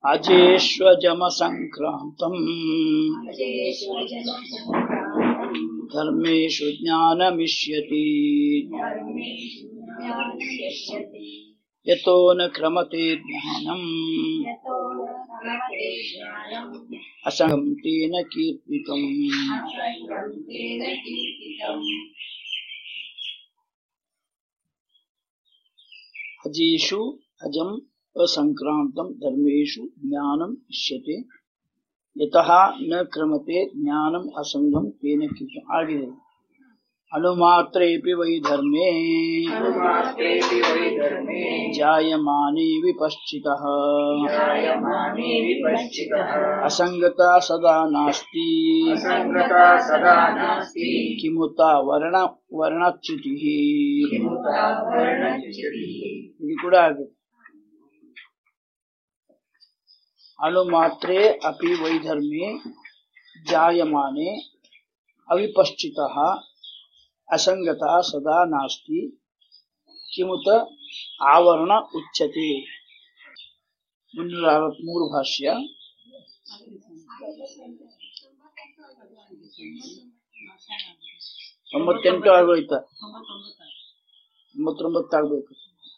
अजेष्वजमसङ्क्रान्तम् धर्मेषु ज्ञानमिष्यति यतो न क्रमते ज्ञानम् असङ्गं तेन कीर्तितम् अजेषु अजम् असङ्क्रान्तं धर्मेषु ज्ञानम् इष्यते ಯತಃ ನ ಕ್ರಮತೆ ಜ್ಞಾನಂ ಅಸಂಗಂ ತೇನ ಕಿತು ಆಗಿದೆ ಅಣುಮಾತ್ರೇಪಿ ವೈ ಧರ್ಮೇ अनुमात्रेऽपि वै धर्मे ಜಾಯಮಾನೇ ವಿಪಶ್ಚಿತಃ जायमाने विपश्चितः ಅಸಂಗತ ಸದಾ ನಾಸ್ತಿ असङ्गता सदा नास्ति ಕಿಮುತ ವರ್ಣ ವರ್ಣಚ್ಯುತಿ किमुता वर्णच्युतिः ಇದು ಕೂಡ ಆಗಿದೆ ಅಣು ಮಾತ್ರೆ ಅಪಿ ವೈಧರ್ಮೆ ಜಾಯಮಾನೆ ಅವಿಪಶ್ಚಿತ ಅಸಂಗತ ಸದಾ ನಾಸ್ತಿ ಕಿಮುತ ಆವರಣ ಉಚ್ಯತೆ ಮುನ್ನೂರ ಅರವತ್ಮೂರು ಭಾಷ್ಯ ತೊಂಬತ್ತೆಂಟು ಆಗೋಯ್ತ ತೊಂಬತ್ತೊಂಬತ್ತು ಆಗ್ಬೇಕು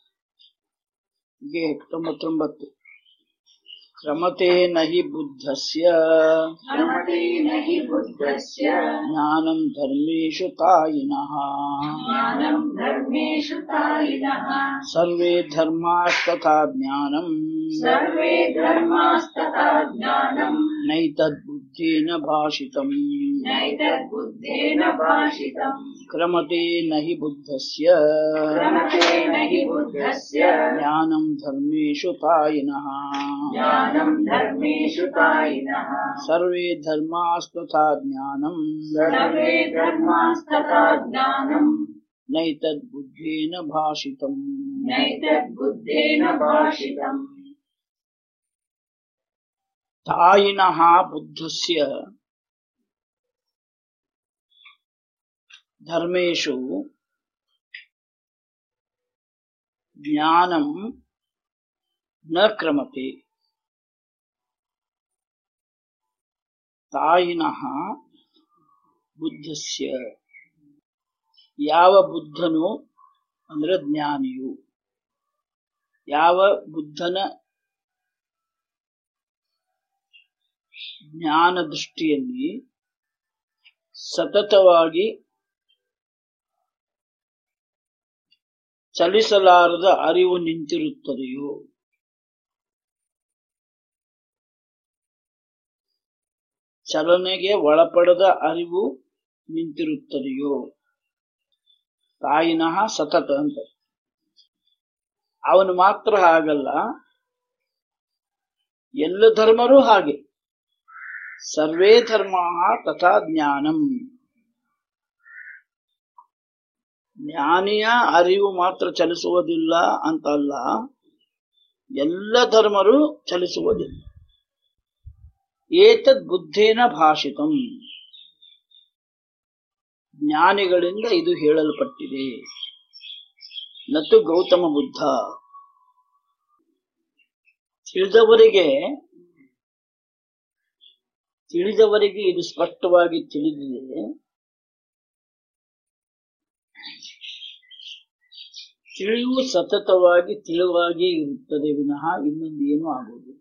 ಹೀಗೆ ತೊಂಬತ್ತೊಂಬತ್ತು ಕ್ರಮತೆ ನಹಿ ಬುದ್ಧಸ್ಯ रमते न हि बुद्धस्य ಜ್ಞಾನಂ ಧರ್ಮೇಶು ತಾಯಿನಃ ज्ञानम् धर्मेषु तायिनः ಸರ್ವೇ ಧರ್ಮಾಸ್ತಥಾ ಜ್ಞಾನಂ सर्वे धर्मास्तथा ज्ञानम् ನೈತದ್ಬುದ್ಧೇನ ಭಾಷಿತಂ नैतद्बुद्धेन भाषितम् ಕ್ರಮತೆ ನಹಿ ಬುದ್ಧಸ್ಯ रमते न हि बुद्धस्य ಜ್ಞಾನಂ ಧರ್ಮೇಶು ತಾಯಿನಃ ज्ञानम् धर्मेषु तायिनः ಸರ್ವೇ ಧರ್ಮಾಸ್ತಥಾ ಜ್ಞಾನಂ सर्वे धर्मास्तथा ज्ञानम् ನೈತದ್ಬುದ್ಧೇನ ಭಾಷಿತಂ नैतद्बुद्धेन भाषितम् ತಾಯಿನಃ ಬುದ್ಧಸ್ಯ ಧರ್ಮೇಶು ಜ್ಞಾನಂ ನ ಕ್ರಮತೆ ತಾಯಿನಃ ಬುದ್ಧಸ್ಯ ಯಾವ ಬುದ್ಧನು ಅಂದ್ರೆ ಜ್ಞಾನಿಯು ಯಾವ ಬುದ್ಧನ ಜ್ಞಾನ ದೃಷ್ಟಿಯಲ್ಲಿ ಸತತವಾಗಿ ಚಲಿಸಲಾರದ ಅರಿವು ನಿಂತಿರುತ್ತದೆಯೋ ಚಲನೆಗೆ ಒಳಪಡದ ಅರಿವು ನಿಂತಿರುತ್ತದೆಯೋ ತಾಯಿನಃ ಸತತ ಅಂತ ಅವನು ಮಾತ್ರ ಹಾಗಲ್ಲ ಎಲ್ಲ ಧರ್ಮರೂ ಹಾಗೆ ಸರ್ವೇ ಧರ್ಮ ತಥಾ ಜ್ಞಾನಂ ಜ್ಞಾನಿಯ ಅರಿವು ಮಾತ್ರ ಚಲಿಸುವುದಿಲ್ಲ ಅಂತಲ್ಲ ಎಲ್ಲ ಧರ್ಮರು ಚಲಿಸುವುದಿಲ್ಲ ಏತದ್ ಬುದ್ಧೇನ ಭಾಷಿತಂ ಜ್ಞಾನಿಗಳಿಂದ ಇದು ಹೇಳಲ್ಪಟ್ಟಿದೆ ನತು ಗೌತಮ ಬುದ್ಧ ತಿಳಿದವರಿಗೆ ತಿಳಿದವರಿಗೆ ಇದು ಸ್ಪಷ್ಟವಾಗಿ ತಿಳಿದಿದೆ ತಿಳಿವು ಸತತವಾಗಿ ತಿಳಿವಾಗಿ ಇರುತ್ತದೆ ವಿನಃ ಇನ್ನೊಂದು ಏನೂ ಆಗುವುದಿಲ್ಲ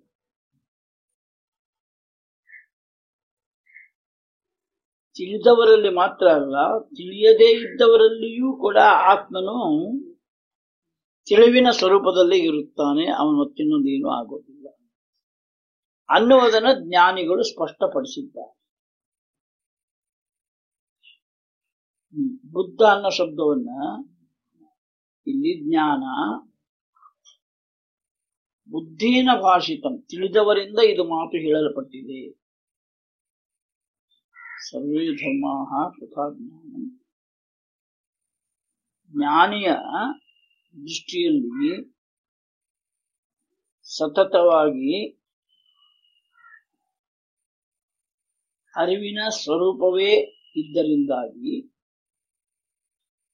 ತಿಳಿದವರಲ್ಲಿ ಮಾತ್ರ ಅಲ್ಲ ತಿಳಿಯದೇ ಇದ್ದವರಲ್ಲಿಯೂ ಕೂಡ ಆತ್ಮನು ತಿಳಿವಿನ ಸ್ವರೂಪದಲ್ಲಿ ಇರುತ್ತಾನೆ ಅವನು ಮತ್ತಿನ್ನೊಂದು ಏನೂ ಆಗೋದಿಲ್ಲ ಅನ್ನುವುದನ್ನು ಜ್ಞಾನಿಗಳು ಸ್ಪಷ್ಟಪಡಿಸಿದ್ದಾರೆ ಹ್ಮ್. ಬುದ್ಧ ಅನ್ನೋ ಶಬ್ದವನ್ನ ಇಲ್ಲಿ ಜ್ಞಾನ ಬುದ್ಧಿನ ಭಾಷಿತಂ ತಿಳಿದವರಿಂದ ಇದು ಮಾತು ಹೇಳಲ್ಪಟ್ಟಿದೆ ಸರ್ವೇ ಧರ್ಮ ತಥಾ ಜ್ಞಾನ ಜ್ಞಾನಿಯ ದೃಷ್ಟಿಯಲ್ಲಿ ಸತತವಾಗಿ ಅರಿವಿನ ಸ್ವರೂಪವೇ ಇದ್ದರಿಂದಾಗಿ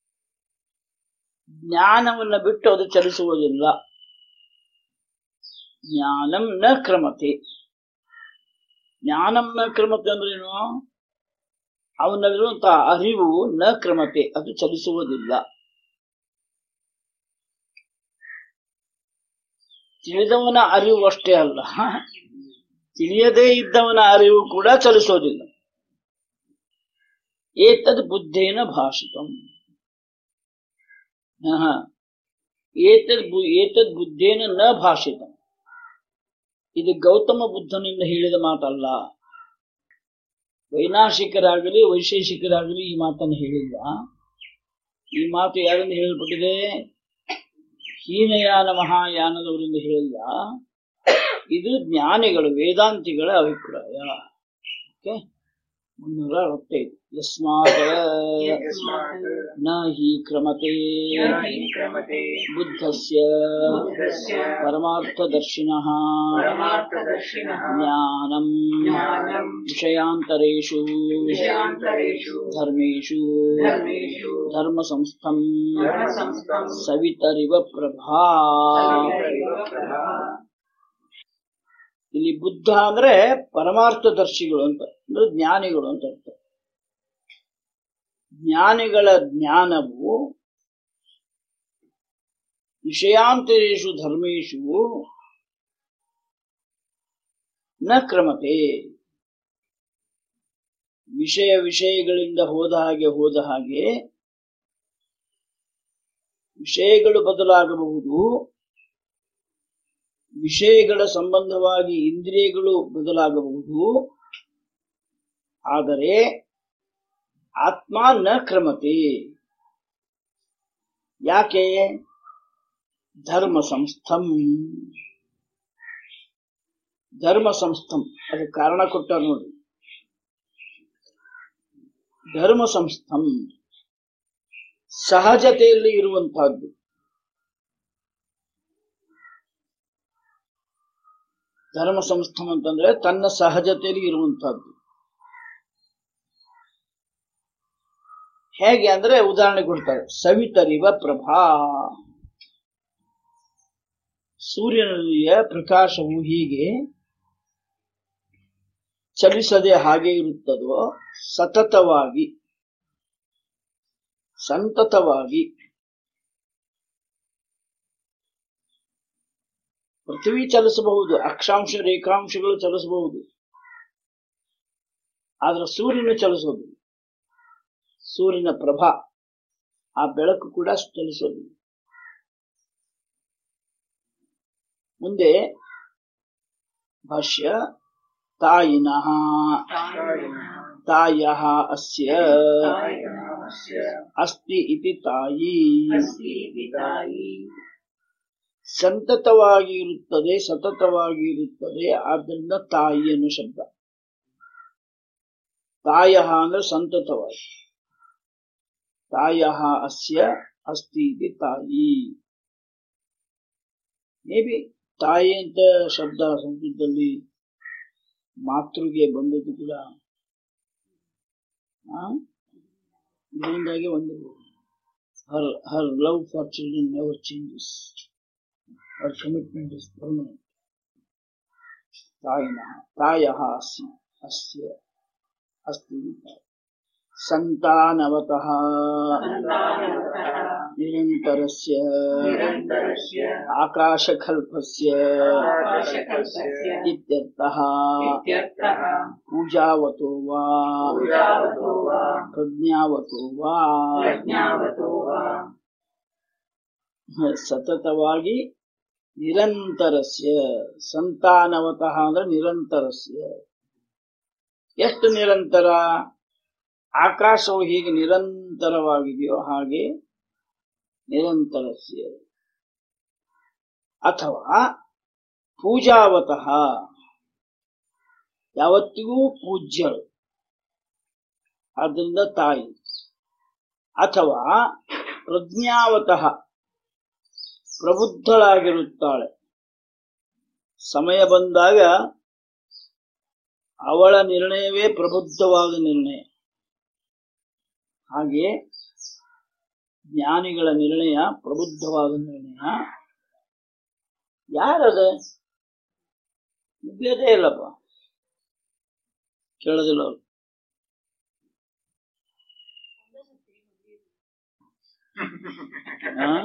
ಜ್ಞಾನವನ್ನು ಬಿಟ್ಟು ಅದು ಚಲಿಸುವುದಿಲ್ಲ ಜ್ಞಾನಂ ನ ಕ್ರಮತೆ ಜ್ಞಾನಂ ನ ಕ್ರಮತೆ ಅಂದ್ರೇನು ಅವನಲ್ಲಿರುವಂತಹ ಅರಿವು ನ ಕ್ರಮತೆ ಅದು ಚಲಿಸುವುದಿಲ್ಲ ತಿಳಿದವನ ಅರಿವು ಅಷ್ಟೇ ಅಲ್ಲ ತಿಳಿಯದೇ ಇದ್ದವನ ಅರಿವು ಕೂಡ ಚಲಿಸೋದಿಲ್ಲ ಏತದ್ ಬುದ್ಧೇನ ಭಾಷಿತಂ ಆಹ. ಏತದ್ ಬು- ಏತದ್ ಬುದ್ಧೇನ ನ ಭಾಷಿತಂ ಇದು ಗೌತಮ ಬುದ್ಧನಿಂದ ಹೇಳಿದ ಮಾತಲ್ಲ ವೈನಾಶಿಕರಾಗಲಿ ವೈಶೇಷಿಕರಾಗಲಿ ಈ ಮಾತನ್ನು ಹೇಳಿಲ್ಲ ಈ ಮಾತು ಯಾರಿಂದ ಹೇಳಲ್ಪಟ್ಟಿದೆ ಹೀನಯಾನ ಮಹಾಯಾನದವರಿಂದ ಹೇಳಿಲ್ಲ ಇದು ಜ್ಞಾನಿಗಳು ವೇದಾಂತಿಗಳ ಅಭಿಪ್ರಾಯ ಓಕೆ ಮುನ್ನೂರ ಅರವತ್ತೈದು ಯಸ್ಮಾತ್ ಯಸ್ಮಾತ್ ನ ಹಿ ಕ್ರಮತೆ ನ ಹಿ ಕ್ರಮತೆ ಬುದ್ಧಸ್ಯ ಬುದ್ಧಸ್ಯ ಪರಮಾರ್ಥದರ್ಶಿನಃ ಪರಮಾರ್ಥದರ್ಶಿನಃ ಜ್ಞಾನಂ ಜ್ಞಾನಂ ವಿಷಯಾಂತರೇಷು ವಿಷಯಾಂತರೇಷು ಧರ್ಮೇಷು ಧರ್ಮೇಷು ಧರ್ಮ ಸಂಸ್ಥಂ ಧರ್ಮಸಂಸ್ಥಂ ಸವಿತರಿವ ಪ್ರಭಾ ಸವಿತರಿವ ಪ್ರಭಾ. ಇಲ್ಲಿ ಬುದ್ಧ ಅಂದ್ರೆ ಪರಮಾರ್ಥದರ್ಶಿಗಳು ಅಂತ ಅಂದ್ರೆ ಜ್ಞಾನಿಗಳು ಅಂತ ಅರ್ಥ ಜ್ಞಾನಿಗಳ ಜ್ಞಾನವು ವಿಷಯಾಂತರೇಷು ಧರ್ಮೇಶು ನ ಕ್ರಮತೆ ವಿಷಯ ವಿಷಯಗಳಿಂದ ಹೋದ ಹಾಗೆ ಹೋದ ಹಾಗೆ ವಿಷಯಗಳು ಬದಲಾಗಬಹುದು ವಿಷಯಗಳ ಸಂಬಂಧವಾಗಿ ಇಂದ್ರಿಯಗಳು ಬದಲಾಗಬಹುದು ಆದರೆ ಆತ್ಮ ನ ಕ್ರಮತೆ ಯಾಕೆ ಧರ್ಮ ಸಂಸ್ಥಂ ಧರ್ಮ ಸಂಸ್ಥಂ ಅದಕ್ಕೆ ಕಾರಣ ಕೊಟ್ಟ ನೋಡಿ ಧರ್ಮ ಸಂಸ್ಥಂ ಸಹಜತೆಯಲ್ಲಿ ಇರುವಂತಹದ್ದು ಧರ್ಮ ಸಂಸ್ಥಂ ಅಂತಂದ್ರೆ ತನ್ನ ಸಹಜತೆಯಲ್ಲಿ ಇರುವಂತಹದ್ದು ಹೇಗೆ ಅಂದ್ರೆ ಉದಾಹರಣೆ ಕೊಡ್ತಾರೆ ಸವಿತರಿವ ಪ್ರಭಾ ಸೂರ್ಯನಲ್ಲಿಯ ಪ್ರಕಾಶವು ಹೀಗೆ ಚಲಿಸದೆ ಹಾಗೆ ಇರುತ್ತದೋ ಸತತವಾಗಿ ಸಂತತವಾಗಿ ಪೃಥ್ವಿ ಚಲಿಸಬಹುದು ಅಕ್ಷಾಂಶ ರೇಖಾಂಶಗಳು ಚಲಿಸಬಹುದು ಆದ್ರೆ ಸೂರ್ಯನು ಚಲಿಸೋದು ಸೂರ್ಯನ ಪ್ರಭಾ ಆ ಬೆಳಕು ಕೂಡ ಚಲಿಸೋದು ಮುಂದೆ ಭಾಷ್ಯ ತಾಯಿನಃ ತಾಯ ಅಸ್ಯ ತಾಯಿನಃ ಅಸ್ತಿ ಇತಿ ತಾಯಿ ಅಸ್ತಿ ಇತಿ ತಾಯಿ ಸಂತತವಾಗಿ ಇರುತ್ತದೆ ಸತತವಾಗಿ ಇರುತ್ತದೆ ಆದ್ದರಿಂದ ತಾಯಿ ಅನ್ನೋ ಶಬ್ದ ತಾಯ ಅಂದ್ರೆ ಸಂತತವಾಗಿ ತಾಯ ಅಸ್ಯ ಅಸ್ತಿ ಇತಿ ತಾಯಿ ಮೇ ಬಿ ತಾಯಿ ಅಂತ ಶಬ್ದ ಸಂಸ್ಕೃತದಲ್ಲಿ ಮಾತೃಗೆ ಬಂದದ್ದು ಕೂಡ ಆ? ಇದರಿಂದಾಗಿ ಒಂದು her her love for children never changes her commitment is permanent. तायिनः तायः अस्ति अस्य अस्ति सन्तानवतः सन्तानवतः निरन्तरस्य निरन्तरस्य आकाशकल्पस्य आकाशकल्पस्य इत्यर्थः इत्यर्थः पूजावतो वा पूजावतो वा ಪ್ರಜ್ಞಾವतो वा ಪ್ರಜ್ಞಾವतो वा ಸತತವಾಗಿ ನಿರಂತರಸ್ಯ ಸಂತಾನವತಃ ಅಂದ್ರೆ ನಿರಂತರಸ್ಯ ಎಷ್ಟು ನಿರಂತರ ಆಕಾಶವು ಹೀಗೆ ನಿರಂತರವಾಗಿದೆಯೋ ಹಾಗೆ ನಿರಂತರಸ್ಯ ಅಥವಾ ಪೂಜಾವತಃ ಯಾವತ್ತಿಗೂ ಪೂಜ್ಯಳು ಆದ್ದರಿಂದ ತಾಯಿ ಅಥವಾ ಪ್ರಜ್ಞಾವತಃ ಪ್ರಬುದ್ಧಳಾಗಿರುತ್ತಾಳೆ ಸಮಯ ಬಂದಾಗ ಅವಳ ನಿರ್ಣಯವೇ ಪ್ರಬುದ್ಧವಾದ ನಿರ್ಣಯ ಹಾಗೆ ಜ್ಞಾನಿಗಳ ನಿರ್ಣಯ ಪ್ರಬುದ್ಧವಾದ ನಿರ್ಣಯ ಯಾರದ ಮುಗಿಯೋದೇ ಇಲ್ಲಪ್ಪ ಕೇಳೋದಿಲ್ಲ ಅವ್ರು ಆ?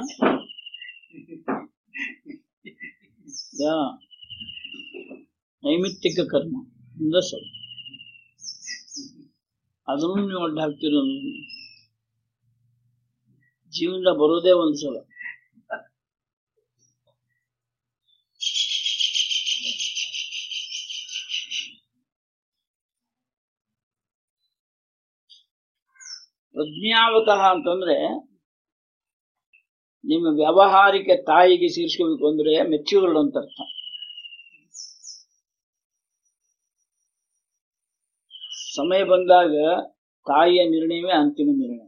ಯಾ ನೈಮಿತ್ತಿಕ ಕರ್ಮ ಇಂದ ಸ್ವಲ್ಪ ಅದನ್ನು ನೀವು ಅಡ್ಡ ಹಾಕ್ತಿರೋ ಜೀವನ ಬರೋದೇ ಒಂದು ಸಲ ಪ್ರಜ್ಞಾವತಃ ಅಂತಂದ್ರೆ ನಿಮ್ಮ ವ್ಯಾವಹಾರಿಕ ತಾಯಿಗೆ ಸೇರಿಸ್ಕೋಬೇಕು ಅಂದ್ರೆ ಮೆಚ್ಯೂರ್ಡ್ ಅಂತ ಅರ್ಥ ಸಮಯ ಬಂದಾಗ ತಾಯಿಯ ನಿರ್ಣಯವೇ ಅಂತಿಮ ನಿರ್ಣಯ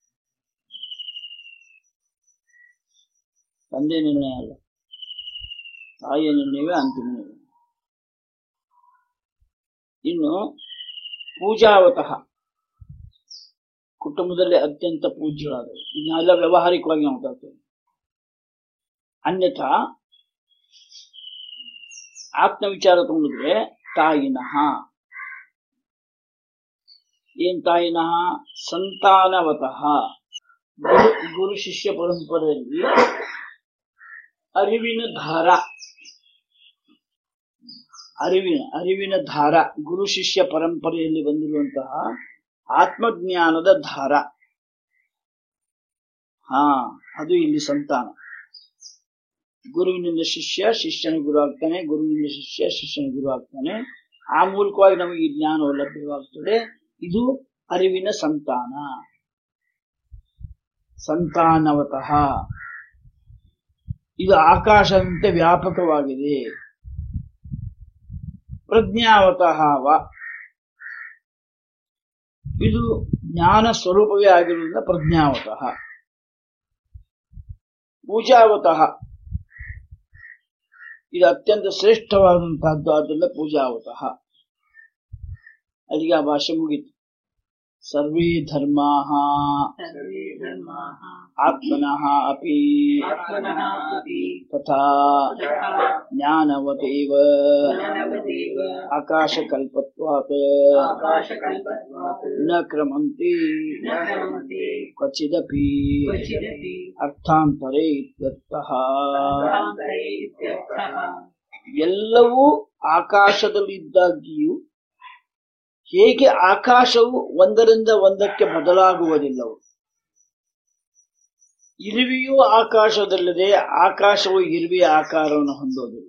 ತಂದೆ ನಿರ್ಣಯ ಅಲ್ಲ ತಾಯಿಯ ನಿರ್ಣಯವೇ ಅಂತಿಮ ನಿರ್ಣಯ ಇನ್ನು ಪೂಜಾವತಃ ಕುಟುಂಬದಲ್ಲಿ ಅತ್ಯಂತ ಪೂಜ್ಯರಾದರು ಇದನ್ನೆಲ್ಲ ವ್ಯಾವಹಾರಿಕವಾಗಿ ನಾವು ಮಾತಾಡ್ತೇವೆ ಅನ್ಯಥಾ ಆತ್ಮವಿಚಾರ ತಗೊಂಡಿದ್ರೆ ತಾಯಿನಃ ಏನ್ ತಾಯಿನಃ ಸಂತಾನವತಃ ಗುರು ಗುರು ಶಿಷ್ಯ ಪರಂಪರೆಯಲ್ಲಿ ಅರಿವಿನ ಧಾರ ಅರಿವಿನ ಅರಿವಿನ ಧಾರ ಗುರು ಶಿಷ್ಯ ಪರಂಪರೆಯಲ್ಲಿ ಬಂದಿರುವಂತಹ ಆತ್ಮಜ್ಞಾನದ ಧಾರ ಹಾ ಅದು ಇಲ್ಲಿ ಸಂತಾನ ಗುರುವಿನಿಂದ ಶಿಷ್ಯ ಶಿಷ್ಯನ ಗುರು ಆಗ್ತಾನೆ ಗುರುವಿನಿಂದ ಶಿಷ್ಯ ಶಿಷ್ಯನ ಗುರು ಆಗ್ತಾನೆ ಆ ಮೂಲಕವಾಗಿ ನಮಗೆ ಈ ಜ್ಞಾನವು ಲಭ್ಯವಾಗ್ತದೆ ಇದು ಅರಿವಿನ ಸಂತಾನ ಸಂತಾನವತಃ ಇದು ಆಕಾಶದಂತೆ ವ್ಯಾಪಕವಾಗಿದೆ ಪ್ರಜ್ಞಾವತಃ ವ ಇದು ಜ್ಞಾನ ಸ್ವರೂಪವೇ ಆಗಿರುವುದರಿಂದ ಪ್ರಜ್ಞಾವತಃ ಪೂಜಾವತಃ ಇದು ಅತ್ಯಂತ ಶ್ರೇಷ್ಠವಾದಂತಹದ್ದು ಆದ್ದರಿಂದ ಪೂಜಾವತಃ ಅಲ್ಲಿಗೆ ಆ ಭಾಷೆ ಮುಗೀತು ಸರ್ವೇ ಧರ್ಮಾ सर्वे धर्माः ಆತ್ಮನಃ ಅಪಿ आत्मनः अपि ತಥಾ तथा ಜ್ಞಾನವತೇವ ज्ञानवदेव ಆಕಾಶಕಲ್ಪತ್ವಾತ್ आकाशकल्पत्वात् ನ ಕ್ರಮಂತಿ न भ्रमन्ते ಕ್ವಚಿದಪಿ क्वचिदपि ಅರ್ಥಾಂತರೇ ಇತ್ಯರ್ಥಃ अर्थान्तरे इत्यर्थः ಎಲ್ಲವೂ ಆಕಾಶದಲ್ಲಿದ್ದಾಗಿಯೂ ಹೇಗೆ ಆಕಾಶವು ಒಂದರಿಂದ ಒಂದಕ್ಕೆ ಬದಲಾಗುವುದಿಲ್ಲವು ಇರುವೆಯೂ ಆಕಾಶದಲ್ಲಿದೆ ಆಕಾಶವು ಇರುವೆಯ ಆಕಾರವನ್ನು ಹೊಂದೋದಿಲ್ಲ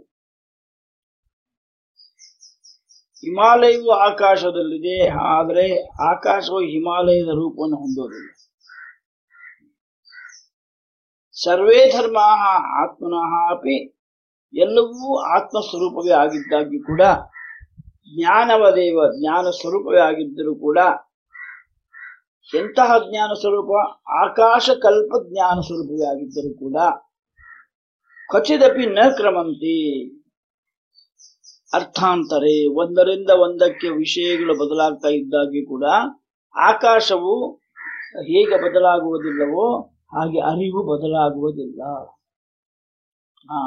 ಹಿಮಾಲಯವು ಆಕಾಶದಲ್ಲಿದೆ ಆದರೆ ಆಕಾಶವು ಹಿಮಾಲಯದ ರೂಪವನ್ನು ಹೊಂದೋದಿಲ್ಲ ಸರ್ವೇ ಧರ್ಮ ಆತ್ಮನಃ ಅಪಿ ಎಲ್ಲವೂ ಆತ್ಮ ಸ್ವರೂಪವೇ ಆಗಿದ್ದಾಗಿ ಕೂಡ ಜ್ಞಾನವದೇವ ಜ್ಞಾನ ಸ್ವರೂಪವೇ ಆಗಿದ್ದರೂ ಕೂಡ ಎಂತಹ ಜ್ಞಾನ ಸ್ವರೂಪ ಆಕಾಶ ಕಲ್ಪ ಜ್ಞಾನ ಸ್ವರೂಪವೇ ಆಗಿದ್ದರೂ ಕೂಡ ಖಚಿದಪಿ ನ ಕ್ರಮಂತಿ ಅರ್ಥಾಂತರೆ ಒಂದರಿಂದ ಒಂದಕ್ಕೆ ವಿಷಯಗಳು ಬದಲಾಗ್ತಾ ಇದ್ದಾಗಿ ಕೂಡ ಆಕಾಶವು ಹೇಗೆ ಬದಲಾಗುವುದಿಲ್ಲವೋ ಹಾಗೆ ಅರಿವು ಬದಲಾಗುವುದಿಲ್ಲ ಹಾ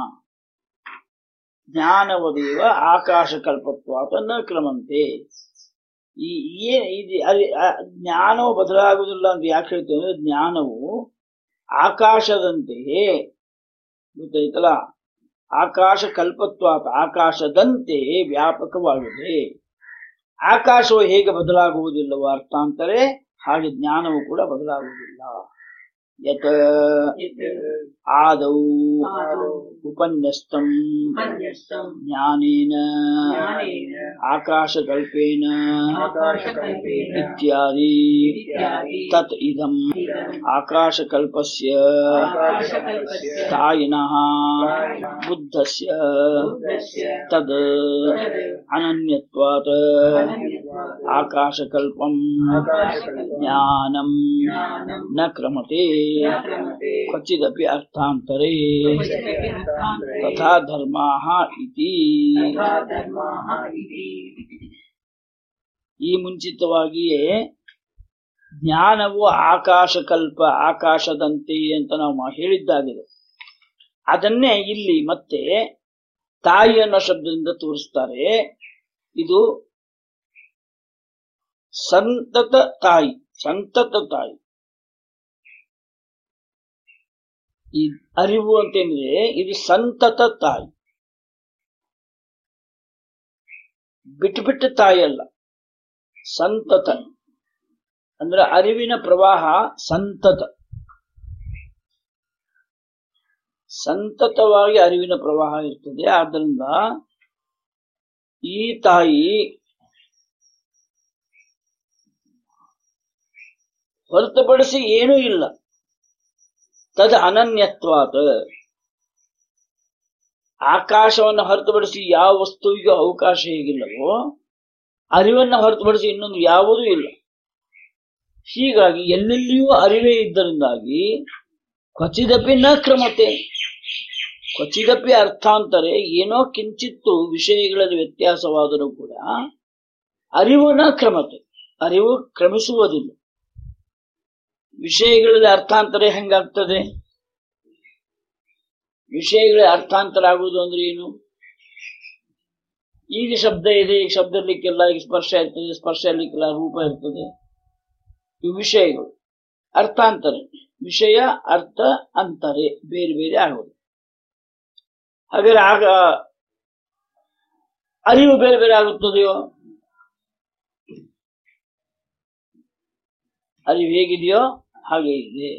ಜ್ಞಾನವದೇವ ಆಕಾಶ ಕಲ್ಪತ್ವಾತ ನ ಕ್ರಮಂತೆ ಈ ಏನ್ ಇದು ಅರಿ- ಆ ಜ್ಞಾನವು ಬದಲಾಗುವುದಿಲ್ಲ ಅಂತ ಯಾಕೆ ಹೇಳ್ತೇವೆ ಅಂದ್ರೆ ಜ್ಞಾನವು ಆಕಾಶದಂತೆಯೇ ಗೊತ್ತಾಯ್ತಲ್ಲ ಆಕಾಶ ಕಲ್ಪತ್ವಾತ ಆಕಾಶದಂತೆ ವ್ಯಾಪಕವಾಗಿದೆ ಆಕಾಶವು ಹೇಗೆ ಬದಲಾಗುವುದಿಲ್ಲವೋ ಅರ್ಥಾಂತರೇ ಹಾಗೆ ಜ್ಞಾನವು ಕೂಡ ಬದಲಾಗುವುದಿಲ್ಲ ಯತ್ यत् ಆದೌ आदौ ಉಪನ್ಯಸ್ತಂ उपन्यस्तम् ಜ್ಞಾನೇನ ज्ञानेन ಆಕಾಶಕಲ್ಪೇನ आकाशकल्पेन ಇತ್ಯಾದಿ इत्यादि ತತ್ ಇದಂ इदम् ಆಕಾಶಕಲ್ಪಸ್ಯ आकाशकल्पस्य ತಾಯಿನಃ ಬುದ್ಧಸ್ಯ बुद्धस्य ತದ್ तद् ಅನನ್ಯತ್ವಾತ್ अनन्यत्वात् ಆಕಾಶಕಲ್ಪಂ आकाशकल्पं ಜ್ಞಾನಂ ज्ञानं ನ ಕ್ರಮತೆ न क्रमते ಕ್ವಚಿದಪಿ ಅರ್ಥಾಂತರೇ क्वचिदपि अर्थान्तरे ತಥಾ ಧರ್ಮಾಃ ಇತಿ तथा धर्माः इति ಈ ಮುಂಚಿತವಾಗಿಯೇ ಜ್ಞಾನವು ಆಕಾಶಕಲ್ಪ ಆಕಾಶದಂತೆ ಅಂತ ನಾವು ಮಾ- ಹೇಳಿದ್ದಾಗಿದೆ ಅದನ್ನೇ ಇಲ್ಲಿ ಮತ್ತೆ ತಾಯಿ ಅನ್ನೋ ಶಬ್ದದಿಂದ ತೋರಿಸ್ತಾರೆ ಇದು ಸಂತತ ತಾಯಿ ಸಂತತ ತಾಯಿ ಈ ಅರಿವು ಅಂತಂದ್ರೆ ಇದು ಸಂತತ ತಾಯಿ ಬಿಟ್ಟು ಬಿಟ್ಟು ತಾಯಿ ಅಲ್ಲ ಸಂತತ ಅಂದ್ರೆ ಅರಿವಿನ ಪ್ರವಾಹ ಸಂತತ ಸಂತತವಾಗಿ ಅರಿವಿನ ಪ್ರವಾಹ ಇರ್ತದೆ ಆದ್ದರಿಂದ ಈ ತಾಯಿ ಹೊರತುಪಡಿಸಿ ಏನೂ ಇಲ್ಲ ತದ್ ಅನನ್ಯತ್ವಾತ ಆಕಾಶವನ್ನು ಹೊರತುಪಡಿಸಿ ಯಾವ ವಸ್ತುವಿಗೂ ಅವಕಾಶ ಹೇಗಿಲ್ಲವೋ ಅರಿವನ್ನ ಹೊರತುಪಡಿಸಿ ಇನ್ನೊಂದು ಯಾವುದೂ ಇಲ್ಲ ಹೀಗಾಗಿ ಎಲ್ಲೆಲ್ಲಿಯೂ ಅರಿವೇ ಇದ್ದರಿಂದಾಗಿ ಕ್ವಚಿದಪಿ ನ ಕ್ರಮತೆ ಕ್ವಚಿದಪಿ ಅರ್ಥಾಂತರೆ ಏನೋ ಕಿಂಚಿತ್ತು ವಿಷಯಗಳಲ್ಲಿ ವ್ಯತ್ಯಾಸವಾದರೂ ಕೂಡ ಅರಿವು ನ ಕ್ರಮತೆ ಅರಿವು ಕ್ರಮಿಸುವುದಿಲ್ಲ ವಿಷಯಗಳಲ್ಲಿ ಅರ್ಥಾಂತರ ಹೆಂಗಾಗ್ತದೆ ವಿಷಯಗಳ ಅರ್ಥಾಂತರ ಆಗುವುದು ಅಂದ್ರೆ ಏನು ಈಗ ಶಬ್ದ ಇದೆ ಈಗ ಶಬ್ದ ಇರ್ಲಿಕ್ಕೆಲ್ಲ ಈಗ ಸ್ಪರ್ಶ ಇರ್ತದೆ ಸ್ಪರ್ಶ ಇರ್ಲಿಕ್ಕೆಲ್ಲ ರೂಪ ಇರ್ತದೆ ಇವು ವಿಷಯಗಳು ಅರ್ಥಾಂತರ ವಿಷಯ ಅರ್ಥ ಅಂತಾರೆ ಬೇರೆ ಬೇರೆ ಆಗೋದು ಹಾಗಾದ್ರೆ ಆಗ ಅರಿವು ಬೇರೆ ಬೇರೆ ಆಗುತ್ತದೆಯೋ ಅರಿವು ಹೇಗಿದೆಯೋ ಹಾಗೆ ಇದೆ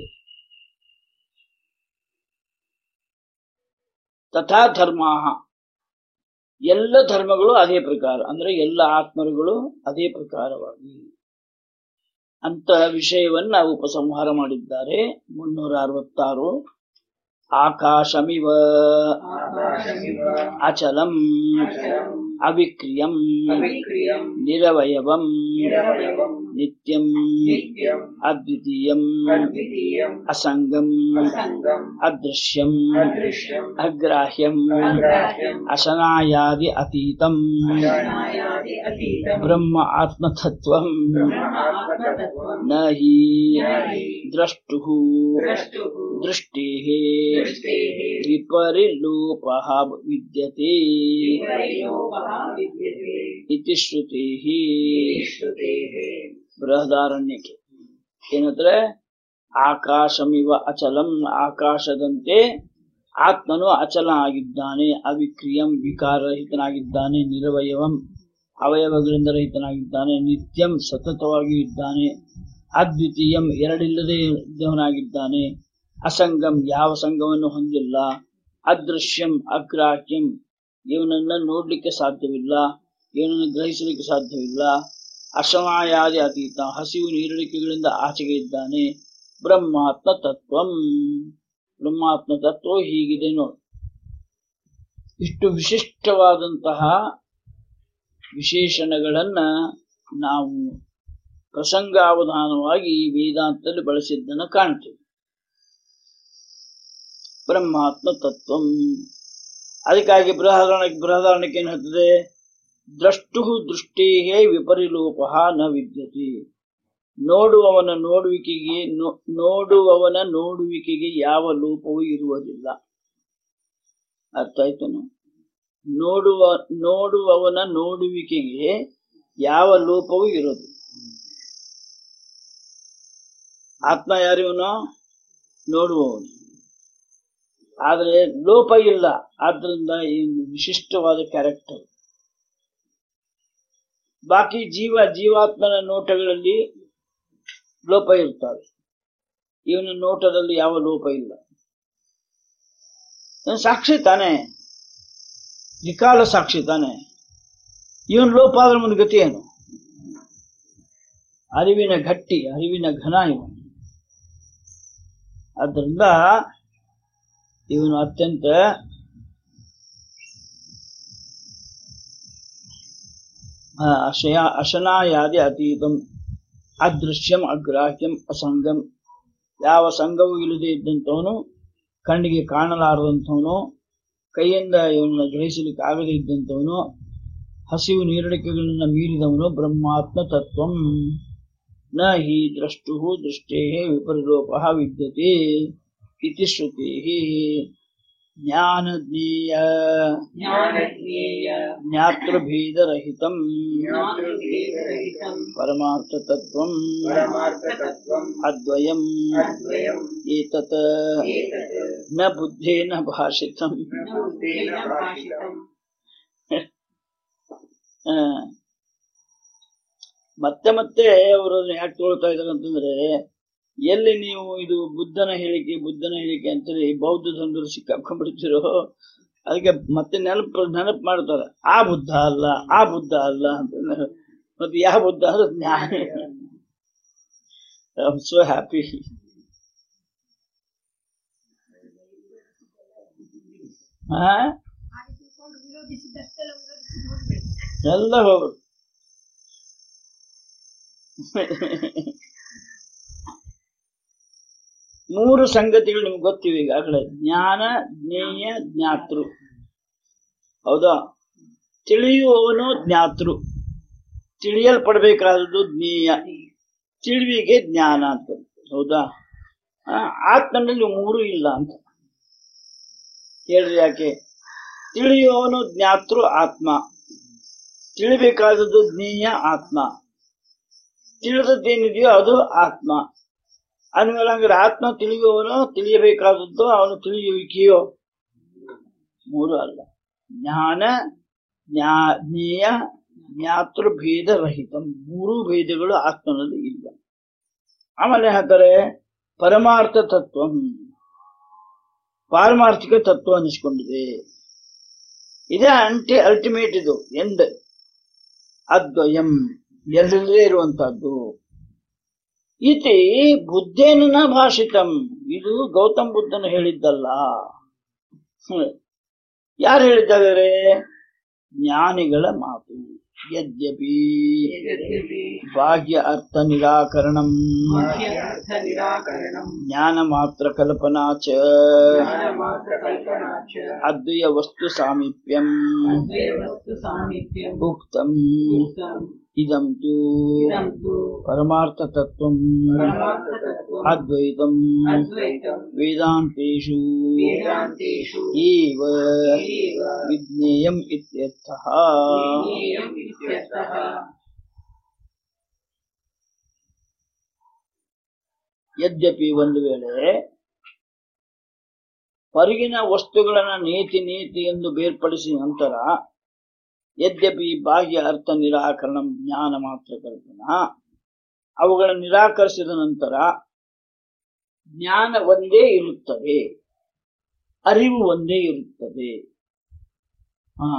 ತಥಾ ಧರ್ಮ ಎಲ್ಲ ಧರ್ಮಗಳು ಅದೇ ಪ್ರಕಾರ ಅಂದ್ರೆ ಎಲ್ಲ ಆತ್ಮರುಗಳು ಅದೇ ಪ್ರಕಾರವಾಗಿ ಅಂತ ವಿಷಯವನ್ನ ಉಪಸಂಹಾರ ಮಾಡಿದ್ದಾರೆ ಮುನ್ನೂರ ಅರವತ್ತಾರು ಆಕಾಶಮಿವ ಆಕಾಶಮಿವ ಅಚಲಂ ಅಚಲಂ ಅವಿಕ್ರಿಯಂ ಅವಿಕ್ರಿಯಂ ನಿರವಯವಂ ನಿರವಯವಂ ನಿತ್ಯಂ ನಿತ್ಯಂ ಅದ್ವಿತೀಯಂ ಅದ್ವಿತೀಯಂ ಅಸಂಗಂ ಅಸಂಗಂ ಅದೃಶ್ಯಂ ಅದೃಶ್ಯಂ ಅಗ್ರಾಹ್ಯಂ ಅಗ್ರಾಹ್ಯಂ ಅಶನಾಯಾದಿ ಅತೀತಂ ಶರಣಾಯಾದಿ ಅತೀತಂ ಬ್ರಹ್ಮ ಆತ್ಮತತ್ವಂ ಬ್ರಹ್ಮ ಆತ್ಮತತ್ವಂ ನ ಹಿ ನ ಹಿ ದ್ರಷ್ಟು ದ್ರಷ್ಟುಃ ದೃಷ್ಟಿ ದೃಷ್ಟೇಃ ವಿಪರಿಲೋಪ ವಿದ್ಯತೆ ವಿಪರ್ಯೋಪಃ ವಿದ್ಯತೆ ಇತಿ ಶ್ರುತಿ ಇತಿ ಶ್ರುತೇಃ ಬೃಹದಾರಣ್ಯಕ್ಕೆ ಏನಂದ್ರೆ ಆಕಾಶಮಿವ ಅಚಲಂ ಆಕಾಶದಂತೆ ಆತ್ಮನು ಅಚಲ ಆಗಿದ್ದಾನೆ ಅವಿಕ್ರಿಯಂ ವಿಕಾರರಹಿತನಾಗಿದ್ದಾನೆ ನಿರವಯವಂ ಅವಯವಗಳಿಂದ ರಹಿತನಾಗಿದ್ದಾನೆ ನಿತ್ಯಂ ಸತತವಾಗಿಯೂ ಇದ್ದಾನೆ ಅದ್ವಿತೀಯಂ ಎರಡಿಲ್ಲದೆ ಇದ್ದವನಾಗಿದ್ದಾನೆ ಅಸಂಗಂ ಯಾವ ಸಂಘವನ್ನು ಹೊಂದಿಲ್ಲ ಅದೃಶ್ಯಂ ಅಗ್ರಾಹ್ಯಂ ಇವನನ್ನ ನೋಡ್ಲಿಕ್ಕೆ ಸಾಧ್ಯವಿಲ್ಲ ಇವನನ್ನು ಗ್ರಹಿಸಲಿಕ್ಕೆ ಸಾಧ್ಯವಿಲ್ಲ ಅಸಮಾಯಾದಿ ಅತೀತ ಹಸಿವು ನೀರಡಿಕೆಗಳಿಂದ ಆಚೆಗೆ ಇದ್ದಾನೆ ಬ್ರಹ್ಮಾತ್ಮ ತತ್ವಂ ಬ್ರಹ್ಮಾತ್ಮ ತತ್ವ ಹೀಗಿದೆ ನೋಡಿ ಇಷ್ಟು ವಿಶಿಷ್ಟವಾದಂತಹ ವಿಶೇಷಣಗಳನ್ನ ನಾವು ಪ್ರಸಂಗಾವಧಾನವಾಗಿ ವೇದಾಂತದಲ್ಲಿ ಬಳಸಿದ್ದನ್ನು ಕಾಣ್ತೇವೆ ಬ್ರಹ್ಮಾತ್ಮ ತತ್ವಂ ಅದಕ್ಕಾಗಿ ಬೃಹದಾರಣ ಬೃಹದಾರಣಕ್ಕೆ ಏನು ಹೇಳ್ತದೆ ದ್ರಷ್ಟು ದೃಷ್ಟೇಹೇ ವಿಪರಿಲೋಪ ನ ವಿದ್ಯತೆ ನೋಡುವವನ ನೋಡುವಿಕೆಗೆ ನೋ- ನೋಡುವವನ ನೋಡುವಿಕೆಗೆ ಯಾವ ಲೋಪವೂ ಇರುವುದಿಲ್ಲ ಅರ್ಥ ಆಯ್ತೇನು ನೋಡುವ ನೋಡುವವನ ನೋಡುವಿಕೆಗೆ ಯಾವ ಲೋಪವೂ ಇರೋದು ಆತ್ಮ ಯಾರಿವನು ನೋಡುವವನು ಆದರೆ ಲೋಪ ಇಲ್ಲ ಆದ್ರಿಂದ ಈ ಒಂದು ವಿಶಿಷ್ಟವಾದ ಕ್ಯಾರೆಕ್ಟರ್ ಬಾಕಿ ಜೀವ ಜೀವಾತ್ಮನ ನೋಟಗಳಲ್ಲಿ ಲೋಪ ಇರ್ತವೆ ಇವನ ನೋಟದಲ್ಲಿ ಯಾವ ಲೋಪ ಇಲ್ಲ ಇವನು ಸಾಕ್ಷಿ ತಾನೆ ತ್ರಿಕಾಲ ಸಾಕ್ಷಿ ತಾನೆ ಇವನ್ ಲೋಪ ಆದ್ರೆ ಮುಂದೆ ಗತಿ ಏನು ಅರಿವಿನ ಗಟ್ಟಿ ಅರಿವಿನ ಘನ ಇವನು ಆದ್ದರಿಂದ ಇವನು ಅತ್ಯಂತ ಆ, ಅಶಯ ಅಶನಾಯಾದಿ ಅತೀತಂ ಅದೃಶ್ಯಂ ಅಗ್ರಾಹ್ಯಂ ಅಸಂಗಂ ಯಾವ ಸಂಘವೂ ಇಲ್ಲದೆ ಇದ್ದಂಥವನು ಕಣ್ಣಿಗೆ ಕಾಣಲಾರದಂಥವನು ಕೈಯಿಂದ ಇವನನ್ನು ಗ್ರಹಿಸಲಿಕ್ಕೆ ಆಗದೇ ಇದ್ದಂಥವನು ಹಸಿವು ನೀರಡಿಕೆಗಳನ್ನು ಮೀರಿದವನು ಬ್ರಹ್ಮಾತ್ಮ ತತ್ವಂ ನ ಹಿ ದ್ರಷ್ಟು ದೃಷ್ಟೇ ವಿಪರಿಲೋಪ ವಿದ್ಯತೆ ಇತಿ ಶ್ರುತಿ ಜ್ಞಾನ ಜ್ಞೇಯ ज्ञानज्ञेय ಜ್ಞಾತೃಭೇದರಹಿತಂ ज्ञातृभेदरहितं ಪರಮಾರ್ಥತತ್ವಂ परमार्थतत्त्वम् ಅದ್ವಯಂ अद्वयम् ಏತತ್ एतत् ನ ಬುದ್ಧೇನ ಭಾಷಿತಂ न बुद्धेन भाषितम् ಆ, ಮತ್ತೆ ಮತ್ತೆ ಅವರು ಯಾಕೆ ತೋಳ್ತಾ ಇದ್ದಾರೆ ಅಂತಂದ್ರೆ ಎಲ್ಲಿ ನೀವು ಇದು ಬುದ್ಧನ ಹೇಳಿಕೆ ಬುದ್ಧನ ಹೇಳಿಕೆ ಅಂತೇಳಿ ಬೌದ್ಧ ಧರ್ಮದಲ್ಲಿ ಸಿಕ್ಕಾಕೊಂಡ್ಬಿಡ್ತಿರೋ ಅದಕ್ಕೆ ಮತ್ತೆ ನೆನಪು ನೆನಪು ಮಾಡ್ತಾರೆ ಆ ಬುದ್ಧ ಅಲ್ಲ ಆ ಬುದ್ಧ ಅಲ್ಲ ಅಂತ ಮತ್ತೆ ಯಾವ ಬುದ್ಧ ಅಂದ್ರೆ ಜ್ಞಾನ ಐ ಆಮ್ ಸೋ ಹ್ಯಾಪಿ ಹಾ ಎಲ್ಲ ಹೋಗ್ರು ಮೂರು ಸಂಗತಿಗಳು ನಿಮ್ಗೆ ಗೊತ್ತಿವೆ ಈಗಾಗಲೇ ಜ್ಞಾನ ಜ್ಞೇಯ ಜ್ಞಾತೃ ಹೌದಾ ತಿಳಿಯುವವನು ಜ್ಞಾತೃ ತಿಳಿಯಲ್ಪಡಬೇಕಾದದ್ದು ಜ್ಞೇಯ ತಿಳಿವಿಗೆ ಜ್ಞಾನ ಅಂತ ಹೌದಾ ಆ, ಆತ್ಮನಲ್ಲಿ ಮೂರು ಇಲ್ಲ ಅಂತ ಹೇಳ್ರಿ ಯಾಕೆ ತಿಳಿಯುವವನು ಜ್ಞಾತೃ ಆತ್ಮ ತಿಳಿಬೇಕಾದದ್ದು ಜ್ಞೇಯ ಆತ್ಮ ತಿಳಿದದ್ದೇನಿದೆಯೋ ಅದು ಆತ್ಮ ಅಂದ್ಮೇಲೆ ಹಂಗಾರೆ ಆತ್ಮ ತಿಳಿಯುವವನು ತಿಳಿಯಬೇಕಾದದ್ದು ಅವನು ತಿಳಿಯುವಿಕೆಯೋ ಮೂರು ಅಲ್ಲ ಜ್ಞಾನ ಜ್ಞಾ ಜ್ಞೇಯ ಜ್ಞಾತೃ ಭೇದ ರಹಿತ ಮೂರು ಭೇದಗಳು ಆತ್ಮನಲ್ಲಿ ಇಲ್ಲ ಆಮೇಲೆ ಹಾಕರೆ ಪರಮಾರ್ಥ ತತ್ವ ಪಾರಮಾರ್ಥಿಕ ತತ್ವ ಅನಿಸ್ಕೊಂಡಿದೆ ಇದೇ ಅಂಟಿ ಅಲ್ಟಿಮೇಟ್ ಇದು ಎಂಡ್ ಅದ್ವಯಂ ಎಲ್ಲರಲ್ಲೇ ಇರುವಂತಹದ್ದು ಇತಿ ಬುದ್ಧೇನ ಭಾಷಿತಂ ಇದು ಗೌತಮ್ ಬುದ್ಧನು ಹೇಳಿದ್ದಲ್ಲ ಹ್ಮ್. ಯಾರು ಹೇಳಿದ್ದಾರೆ ಜ್ಞಾನಿಗಳ ಮಾತು ಯದ್ಯಪಿ यद्यपि ಬಾಹ್ಯ ಅರ್ಥ ನಿರಾಕರಣಂ बाह्यार्थनिराकरणम् ಜ್ಞಾನ ಮಾತ್ರ ಕಲ್ಪನಾ ಚ ज्ञानमात्रकल्पना च ಅದ್ವಯ ವಸ್ತು ಸಾಮೀಪ್ಯಂ अद्वैवस्तुसामीप्यम् ಉಕ್ತಂ उक्तम् ಇದಂ ತು इदं तु ಪರಮಾರ್ಥ ತತ್ವಂ परमार्थतत्त्वम् ಅದ್ವೈತಂ अद्वैतम् ವೇದಾಂತೇಷು वेदान्तेषु ಏವ एव ವಿಜ್ಞೇಯಂ ಇತ್ಯರ್ಥಃ ज्ञेयम् इत्यर्थः ಯದ್ಯಪಿ ಒಂದು ವೇಳೆ ಹೊರಗಿನ ವಸ್ತುಗಳನ್ನ ನೀತಿ ನೀತಿ ಎಂದು ಬೇರ್ಪಡಿಸಿ ನಂತರ ಯದ್ಯಪಿ ಬಾಹ್ಯ ಅರ್ಥ ನಿರಾಕರಣ ಜ್ಞಾನ ಮಾತ್ರ ಕಲ್ಪನಾ ಅವುಗಳನ್ನು ನಿರಾಕರಿಸಿದ ನಂತರ ಜ್ಞಾನ ಒಂದೇ ಇರುತ್ತದೆ ಅರಿವು ಒಂದೇ ಇರುತ್ತದೆ ಹಾ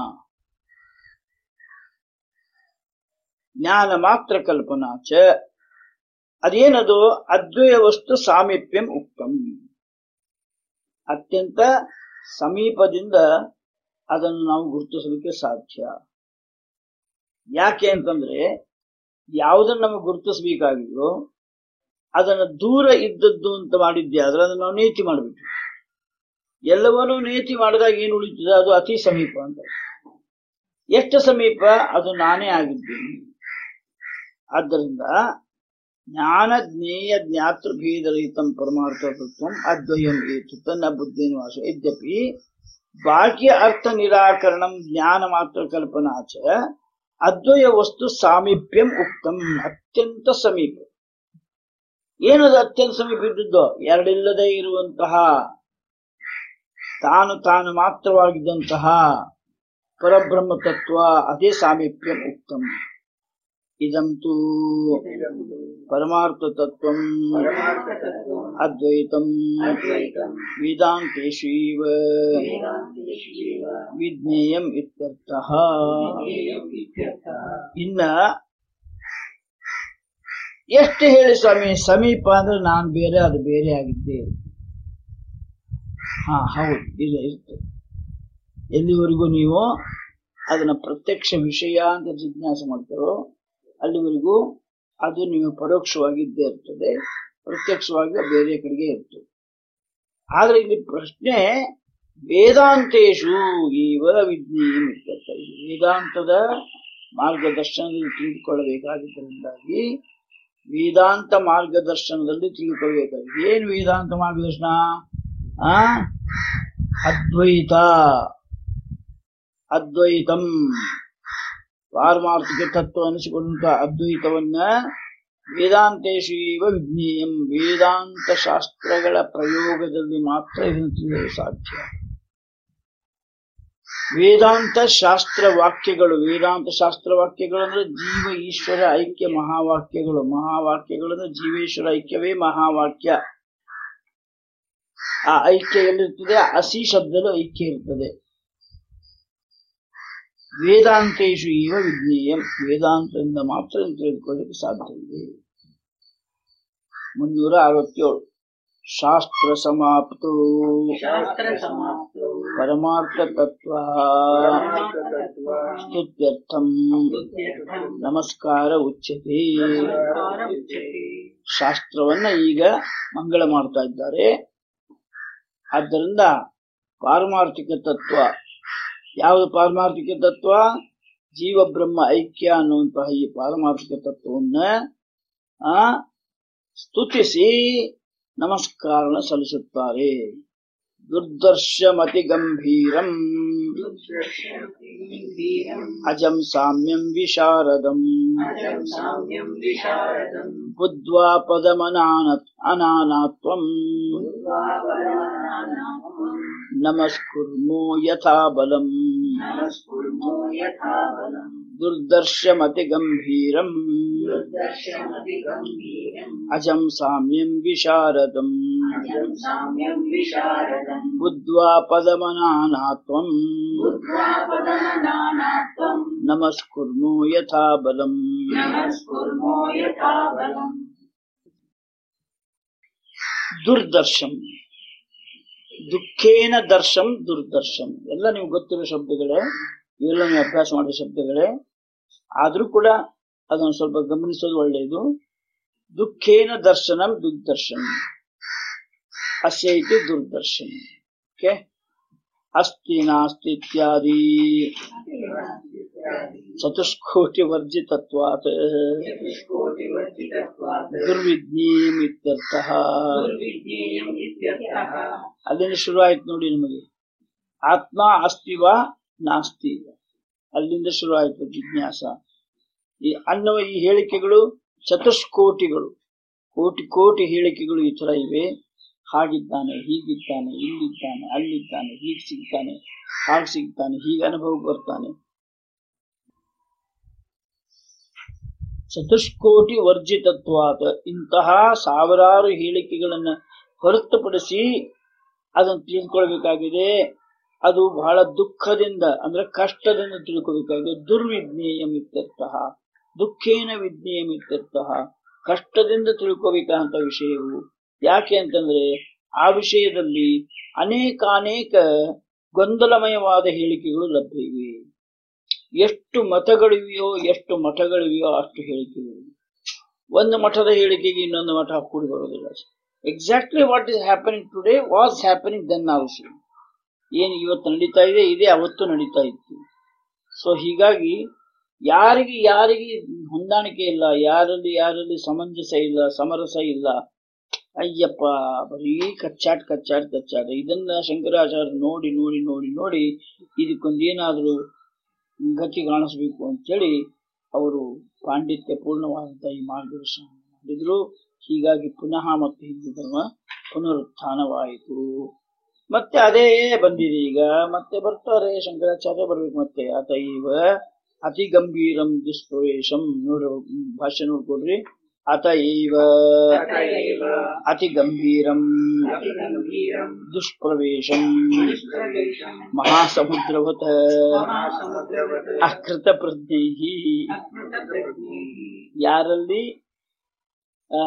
ಜ್ಞಾನ ಮಾತ್ರ ಕಲ್ಪನಾ ಚ ಅದೇನದು ಅದ್ವಯ ವಸ್ತು ಸಾಮೀಪ್ಯಂ ಉಕ್ತಂ ಅತ್ಯಂತ ಸಮೀಪದಿಂದ ಅದನ್ನು ನಾವು ಗುರುತಿಸಲಿಕ್ಕೆ ಸಾಧ್ಯ ಯಾಕೆ ಅಂತಂದ್ರೆ ಯಾವುದನ್ನು ನಮಗೆ ಗುರುತಿಸಬೇಕಾಗಿದೆಯೋ ಅದನ್ನು ದೂರ ಇದ್ದದ್ದು ಅಂತ ಮಾಡಿದ್ದೆ ಆದ್ರೆ ಅದನ್ನು ನಾವು ನೇತಿ ಮಾಡಿಬಿಟ್ವಿ ಎಲ್ಲವನ್ನೂ ನೇತಿ ಮಾಡಿದಾಗ ಏನು ಉಳಿತದೆ ಅದು ಅತಿ ಸಮೀಪ ಅಂತ ಎಷ್ಟು ಸಮೀಪ ಅದು ನಾನೇ ಆಗಿದ್ದೀನಿ ಆದ್ದರಿಂದ ಜ್ಞಾನ ಜ್ಞೇಯ ಜ್ಞಾತೃಭೇದರಹಿತಂ ಪರಮಾರ್ಥ ತತ್ವಂ ಅದ್ವಯಂ ಏತುತ್ತ ನ ಬುದ್ಧಿನ ವಾಸ ಯದ್ಯಪಿ ಬಾಹ್ಯ ಅರ್ಥ ನಿರಾಕರಣಂ ಜ್ಞಾನ ಮಾತ್ರ ಕಲ್ಪನಾ ಚ ಅದ್ವಯ ವಸ್ತು ಸಾಮೀಪ್ಯಂ ಉಕ್ತಂ ಅತ್ಯಂತ ಸಮೀಪ ಏನದು ಅತ್ಯಂತ ಸಮೀಪ ಇದ್ದದ್ದು ಎರಡಿಲ್ಲದೆ ಇರುವಂತಹ ತಾನು ತಾನು ಮಾತ್ರವಾಗಿದ್ದಂತಹ ಪರಬ್ರಹ್ಮ ತತ್ವ ಅದೇ ಸಾಮೀಪ್ಯಂ ಉಕ್ತಂ ಇದಂತೂ ಪರಮಾರ್ಥ ತತ್ವಂ परमार्थतत्त्वम् ಅದ್ವೈತಂ अद्वैतम् ವೇದಾಂತೇಷು ಇವ वेदान्तेषु एव ವಿಜ್ಞೇಯಂ ಇತ್ಯರ್ಥಃ ज्ञेयम् इत्यर्थः ಇನ್ನ ಎಷ್ಟು ಹೇಳಿ ಸ್ವಾಮಿ ಸಮೀಪ ಅಂದ್ರೆ ನಾನು ಬೇರೆ ಅದು ಬೇರೆ ಆಗಿದ್ದೆ ಹಾ ಹೌದು ಇಲ್ಲ ಇರ್ತದೆ ಎಲ್ಲಿವರೆಗೂ ನೀವು ಅದನ್ನ ಪ್ರತ್ಯಕ್ಷ ವಿಷಯ ಅಂತ ಜಿಜ್ಞಾಸೆ ಮಾಡ್ತಾರೋ ಅಲ್ಲಿವರೆಗೂ ಅದು ನೀವು ಪರೋಕ್ಷವಾಗಿ ಇದ್ದೇ ಇರ್ತದೆ ಪ್ರತ್ಯಕ್ಷವಾಗಿ ಬೇರೆ ಕಡೆಗೆ ಇರ್ತದೆ ಆದ್ರೆ ಇಲ್ಲಿ ಪ್ರಶ್ನೆ ವೇದಾಂತೇಶು ಇವ ವಿಜ್ಞೇಯಂ ಇತ್ಯರ್ಥ. ಇದು ವೇದಾಂತದ ಮಾರ್ಗದರ್ಶನದಲ್ಲಿ ತಿಳಿದುಕೊಳ್ಳಬೇಕಾಗಿದ್ದರಿಂದಾಗಿ ವೇದಾಂತ ಮಾರ್ಗದರ್ಶನದಲ್ಲಿ ತಿಳಿದುಕೊಳ್ಳಬೇಕಾಗಿದೆ ಏನು ವೇದಾಂತ ಮಾರ್ಗದರ್ಶನ ಆ ಅದ್ವೈತ ಅದ್ವೈತಂ ಪಾರಮಾರ್ಥಿಕ ತತ್ವ ಅನಿಸಿಕೊಂಡ ಅದ್ವೈತವನ್ನ ವೇದಾಂತೇಶು ಇವ ವಿಜ್ಞೇಯಂ ವೇದಾಂತ ಶಾಸ್ತ್ರಗಳ ಪ್ರಯೋಗದಲ್ಲಿ ಮಾತ್ರ ಇದನ್ನು ತಿಳಿಯಲು ಸಾಧ್ಯ ವೇದಾಂತ ಶಾಸ್ತ್ರ ವಾಕ್ಯಗಳು ವೇದಾಂತ ಶಾಸ್ತ್ರ ವಾಕ್ಯಗಳು ಅಂದ್ರೆ ಜೀವ ಈಶ್ವರ ಐಕ್ಯ ಮಹಾವಾಕ್ಯಗಳು ಮಹಾವಾಕ್ಯಗಳು ಅಂದ್ರೆ ಜೀವೇಶ್ವರ ಐಕ್ಯವೇ ಮಹಾವಾಕ್ಯ ಆ ಐಕ್ಯ ಎಲ್ಲಿರ್ತದೆ ಅಸಿ ಶಬ್ದದ ಐಕ್ಯ ಇರ್ತದೆ ವೇದಾಂತೇಶು ಇವ ವಿಜ್ಞೇಯಂ ವೇದಾಂತದಿಂದ ಮಾತ್ರ ಇದನ್ನು ತಿಳಿದುಕೊಳ್ಳಿಕ್ಕೆ ಸಾಧ್ಯ ಇದೆ ಮುನ್ನೂರ ಅರವತ್ತೇಳು ಶಾಸ್ತ್ರ ಸಮಾಪ್ತೋ ಶಾಸ್ತ್ರ ಸಮಾಪ್ತೋ ಪರಮಾರ್ಥ ತತ್ವ ತತ್ವ ಸ್ತುತ್ಯರ್ಥಂ ಸ್ತುತ್ಯರ್ಥಂ ನಮಸ್ಕಾರ ಉಚ್ಯತೆ ನಮಸ್ಕಾರ ಉಚ್ಯತೆ ಶಾಸ್ತ್ರವನ್ನ ಈಗ ಮಂಗಳ ಮಾಡ್ತಾ ಇದ್ದಾರೆ ಆದ್ದರಿಂದ ಪಾರಮಾರ್ಥಿಕ ತತ್ವ ಯಾವುದು ಪಾರಮಾರ್ಥಿಕ ತತ್ವ ಜೀವ ಬ್ರಹ್ಮ ಐಕ್ಯ ಅನ್ನುವಂತಹ ಈ ಪಾರಮಾರ್ಥಿಕ ತತ್ವವನ್ನ ಆ ಸ್ತುತಿಸಿ ನಮಸ್ಕಾರ ಸಲ್ಲಿಸುತ್ತಾರೆ ದುರ್ದರ್ಶಮತಿ ಗಂಭೀರಂ ವೀರಂ ಅಜಂ ಸಾಮ್ಯಂ ವಿಶಾರದಂ ಅಜಂ ಸಾಮ್ಯಂ ವಿಶಾರದಂ ಬುದ್ಧ್ವಾ ಪದಮನಾನ ಅನಾನಾತ್ವಂ ಪುರ್ವಾಪರಾನಾನಾತ್ಮಂ ನಮಸ್ಕುರ್ಮೋ ಯಥಾ ಬಲಂ ನಮಸ್ಕುರ್ಮೋ ಯಥಾ ಬಲಂ ದುರ್ದರ್ಶಮತಿ ಗಂಭೀರಂ ದುರ್ದರ್ಶನಮಪಿ ಗಂಭೀರಂ ಅಜಂ ಸಾಮ್ಯಂ ವಿಶಾರದಂ ಅಜಂ ಸಾಮ್ಯಂ ವಿಶಾರದಂ ಬುದ್ಧ್ವಾ ಪದಮನಾನಾತ್ವಂ ಬುದ್ಧ್ವಾಪದನಾನಾತ್ವಂ ನಮಸ್ಕುರ್ಮೋ ಯಥಾ ಬಲಂ ನಮಸ್ಕುರ್ಮೋ ಯಥಾ ಬಲಂ ದುರ್ದರ್ಶಂ ದುಃಖೇನ ದರ್ಶಂ ದುರ್ದರ್ಶಂ ಎಲ್ಲ ನಿಮ್ಗೆ ಗೊತ್ತಿರೋ ಶಬ್ದಗಳೇ ಇವೆಲ್ಲ ನೀವು ಅಭ್ಯಾಸ ಮಾಡಿದ ಶಬ್ದಗಳೇ ಆದ್ರೂ ಕೂಡ ಅದನ್ನು ಸ್ವಲ್ಪ ಗಮನಿಸೋದು ಒಳ್ಳೆಯದು ದುಃಖೇನ ದರ್ಶನಂ ದುರ್ದರ್ಶನಂ ಅಸ್ಯ ಇತಿ ದುರ್ದರ್ಶನಂ ಓಕೆ ಅಸ್ತಿ ನಾಸ್ತಿ ಇತ್ಯಾದಿ ಚತುಷ್ಕೋಟಿ ವರ್ಜಿತತ್ವಾತ್ ಚತುಷ್ಕೋಟಿವರ್ಜಿತತ್ವಾತ್ ದುರ್ವಿಜ್ಞೇಯಂ ಇತ್ಯರ್ಥಃ ದುರ್ವಿಜ್ಞೇಯಂ ಇತ್ಯರ್ಥಃ ಅಲ್ಲಿಂದ ಶುರು ಆಯ್ತು ನೋಡಿ ನಿಮಗೆ ಆತ್ಮ ಅಸ್ತಿವ ನಾಸ್ತಿ ಅಲ್ಲಿಂದ ಶುರು ಆಯ್ತು ಜಿಜ್ಞಾಸ ಈ ಅನ್ನುವ ಈ ಹೇಳಿಕೆಗಳು ಚತುಷ್ಕೋಟಿಗಳು ಕೋಟಿ ಕೋಟಿ ಹೇಳಿಕೆಗಳು ಈ ತರ ಇವೆ ಹಾಗಿದ್ದಾನೆ ಹೀಗಿದ್ದಾನೆ ಇಲ್ಲಿದ್ದಾನೆ ಅಲ್ಲಿದ್ದಾನೆ ಹೀಗೆ ಸಿಗ್ತಾನೆ ಹಾಗೆ ಸಿಗ್ತಾನೆ ಹೀಗೆ ಅನುಭವಕ್ಕೆ ಬರ್ತಾನೆ ಚತುಷ್ಕೋಟಿ ವರ್ಜಿತತ್ವಾದ ಇಂತಹ ಸಾವಿರಾರು ಹೇಳಿಕೆಗಳನ್ನ ಹೊರತುಪಡಿಸಿ ಅದನ್ನು ತಿಳ್ಕೊಳ್ಬೇಕಾಗಿದೆ ಅದು ಬಹಳ ದುಃಖದಿಂದ ಅಂದ್ರೆ ಕಷ್ಟದಿಂದ ತಿಳ್ಕೊಬೇಕಾಗಿದೆ ದುರ್ವಿಜ್ಞೇಯಂ ಇತ್ಯರ್ಥಃ ದುಃಖೇನ ವಿಜ್ಞೇಯಂ ಇತ್ಯರ್ಥಃ ಕಷ್ಟದಿಂದ ತಿಳ್ಕೋಬೇಕಾದಂತ ವಿಷಯವು ಯಾಕೆ ಅಂತಂದ್ರೆ ಆ ವಿಷಯದಲ್ಲಿ ಅನೇಕಾನೇಕ ಗೊಂದಲಮಯವಾದ ಹೇಳಿಕೆಗಳು ಲಭ್ಯ ಇವೆ ಎಷ್ಟು ಮತಗಳಿವೆಯೋ ಎಷ್ಟು ಮಠಗಳಿವೆಯೋ ಅಷ್ಟು ಹೇಳಿಕೆಗಳು ಒಂದು ಮಠದ ಹೇಳಿಕೆಗೆ ಇನ್ನೊಂದು ಮಠ ಕೂಡಿ ಬರೋದಿಲ್ಲ exactly what is happening today was happening then also ಏನು ಇವತ್ತು ನಡೀತಾ ಇದೆ ಇದೇ ಅವತ್ತು ನಡೀತಾ ಇತ್ತು ಸೊ ಹೀಗಾಗಿ ಯಾರಿಗೆ ಯಾರಿಗೆ ಹೊಂದಾಣಿಕೆ ಇಲ್ಲ ಯಾರಲ್ಲಿ ಯಾರಲ್ಲಿ ಸಮಂಜಸ ಇಲ್ಲ ಸಮರಸ ಇಲ್ಲ ಅಯ್ಯಪ್ಪ ಬರೀ ಕಚ್ಚಾಟ್ ಕಚ್ಚಾಟ್ ಕಚ್ಚಾಟ ಇದನ್ನ ಶಂಕರಾಚಾರ್ಯ ನೋಡಿ ನೋಡಿ ನೋಡಿ ನೋಡಿ ಇದಕ್ಕೊಂದು ಏನಾದರೂ ಗತಿ ಕಾಣಿಸ್ಬೇಕು ಅಂತೇಳಿ ಅವರು ಪಾಂಡಿತ್ಯ ಪೂರ್ಣವಾದಂತ ಈ ಮಾರ್ಗದರ್ಶನ ಮಾಡಿದ್ರು ಹೀಗಾಗಿ ಪುನಃ ಮತ್ತೆ ಹಿಂದೂ ಧರ್ಮ ಪುನರುತ್ಥಾನವಾಯಿತು ಮತ್ತೆ ಅದೇ ಬಂದಿದೆ ಈಗ ಮತ್ತೆ ಬರ್ತಾರೆ ಶಂಕರಾಚಾರ್ಯ ಬರ್ಬೇಕು ಮತ್ತೆ ಆತ ಇವ ಅತಿ ಗಂಭೀರಂ ದುಷ್ಪ್ರವೇಶಂ ನೋಡ್ರಿ ಭಾಷೆ ನೋಡ್ಕೊಡ್ರಿ ಅತ ಇವ ಅತಯೇವ ಅತಿ ಗಂಭೀರಂ ಅತಿಗಂಭೀರಂ ದುಷ್ಪ್ರವೇಶಂ ದುಷ್ಪ್ರವೇಶಂ ಮಹಾಸಮುದ್ರವತ ಮಹಾಸಮುದ್ರವತ್ ಅಕೃತ ಪ್ರಜ್ಞೈ ಅಕೃತಪ್ರಜ್ಞೈಃ ಯಾರಲ್ಲಿ ಆ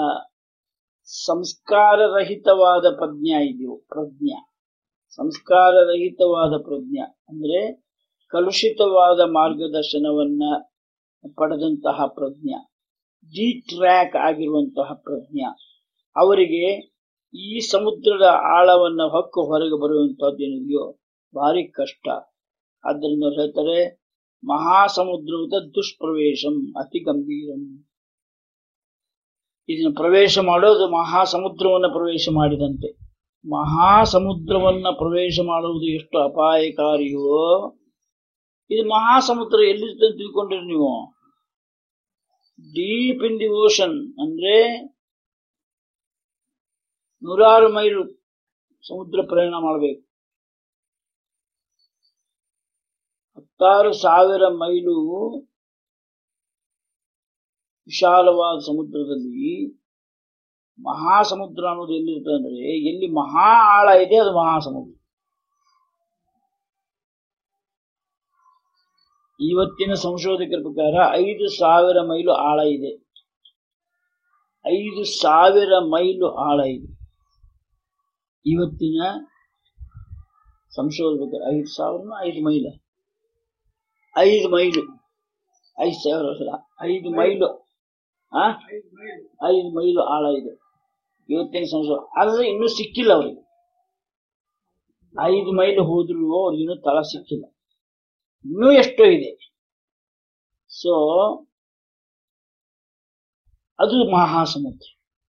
ಸಂಸ್ಕಾರರಹಿತವಾದ ಪ್ರಜ್ಞಾ ಇದೆಯೋ ಪ್ರಜ್ಞಾ ಸಂಸ್ಕಾರರಹಿತವಾದ ಪ್ರಜ್ಞಾ ಅಂದ್ರೆ ಕಲುಷಿತವಾದ ಮಾರ್ಗದರ್ಶನವನ್ನ ಪಡೆದಂತಹ ಪ್ರಜ್ಞಾ ಡಿ ಟ್ರ್ಯಾಕ್ ಆಗಿರುವಂತಹ ಪ್ರಜ್ಞಾ ಅವರಿಗೆ ಈ ಸಮುದ್ರದ ಆಳವನ್ನ ಹೊಕ್ಕು ಹೊರಗೆ ಬರುವಂತಹದ್ದು ಏನಿದೆಯೋ ಭಾರಿ ಕಷ್ಟ ಆದ್ದರಿಂದ ಅವ್ರು ಹೇಳ್ತಾರೆ ಮಹಾಸಮುದ್ರದ ದುಷ್ಪ್ರವೇಶಂ ಅತಿ ಗಂಭೀರಂ ಇದನ್ನು ಪ್ರವೇಶ ಮಾಡೋದು ಮಹಾಸಮುದ್ರವನ್ನು ಪ್ರವೇಶ ಮಾಡಿದಂತೆ ಮಹಾಸಮುದ್ರವನ್ನ ಪ್ರವೇಶ ಮಾಡುವುದು ಎಷ್ಟು ಅಪಾಯಕಾರಿಯೋ ಇದು ಮಹಾಸಮುದ್ರ ಎಲ್ಲಿರ್ತದೆ ಅಂತ ತಿಳ್ಕೊಂಡ್ರಿ ನೀವು ಡೀಪ್ ಇನ್ ದಿ ಓಷನ್ ಅಂದ್ರೆ ನೂರಾರು ಮೈಲು ಸಮುದ್ರ ಪ್ರಯಾಣ ಮಾಡಬೇಕು ಹತ್ತಾರು ಸಾವಿರ ಮೈಲು ವಿಶಾಲವಾದ ಸಮುದ್ರದಲ್ಲಿ ಮಹಾಸಮುದ್ರ ಅನ್ನೋದು ಎಲ್ಲಿರ್ತದೆ ಅಂದ್ರೆ ಎಲ್ಲಿ ಮಹಾ ಆಳ ಇದೆ ಅದು ಮಹಾಸಮುದ್ರ ಇವತ್ತಿನ ಸಂಶೋಧಕರ ಪ್ರಕಾರ ಐದು ಸಾವಿರ ಮೈಲು ಆಳ ಇದೆ ಐದು ಸಾವಿರ ಮೈಲು ಆಳ ಇದೆ ಇವತ್ತಿನ ಸಂಶೋಧಕರ ಐದು ಸಾವಿರ ಐದು ಮೈಲ ಐದು ಮೈಲು ಐದು ಸಾವಿರ ಅಲ್ಲ, ಐದು ಮೈಲು ಆ ಐದು ಮೈಲು ಆಳ ಇದೆ ಇವತ್ತಿನ ಸಂಶೋಧನೆ ಆದ್ರೆ ಇನ್ನೂ ಸಿಕ್ಕಿಲ್ಲ ಅವರಿಗೆ ಐದು ಮೈಲು ಹೋದ್ರು ಅವ್ರಿಗೆ ಇನ್ನೂ ತಳ ಸಿಕ್ಕಿಲ್ಲ ಇನ್ನೂ ಎಷ್ಟೋ ಇದೆ ಸೊ ಅದು ಮಹಾಸಮುದ್ರ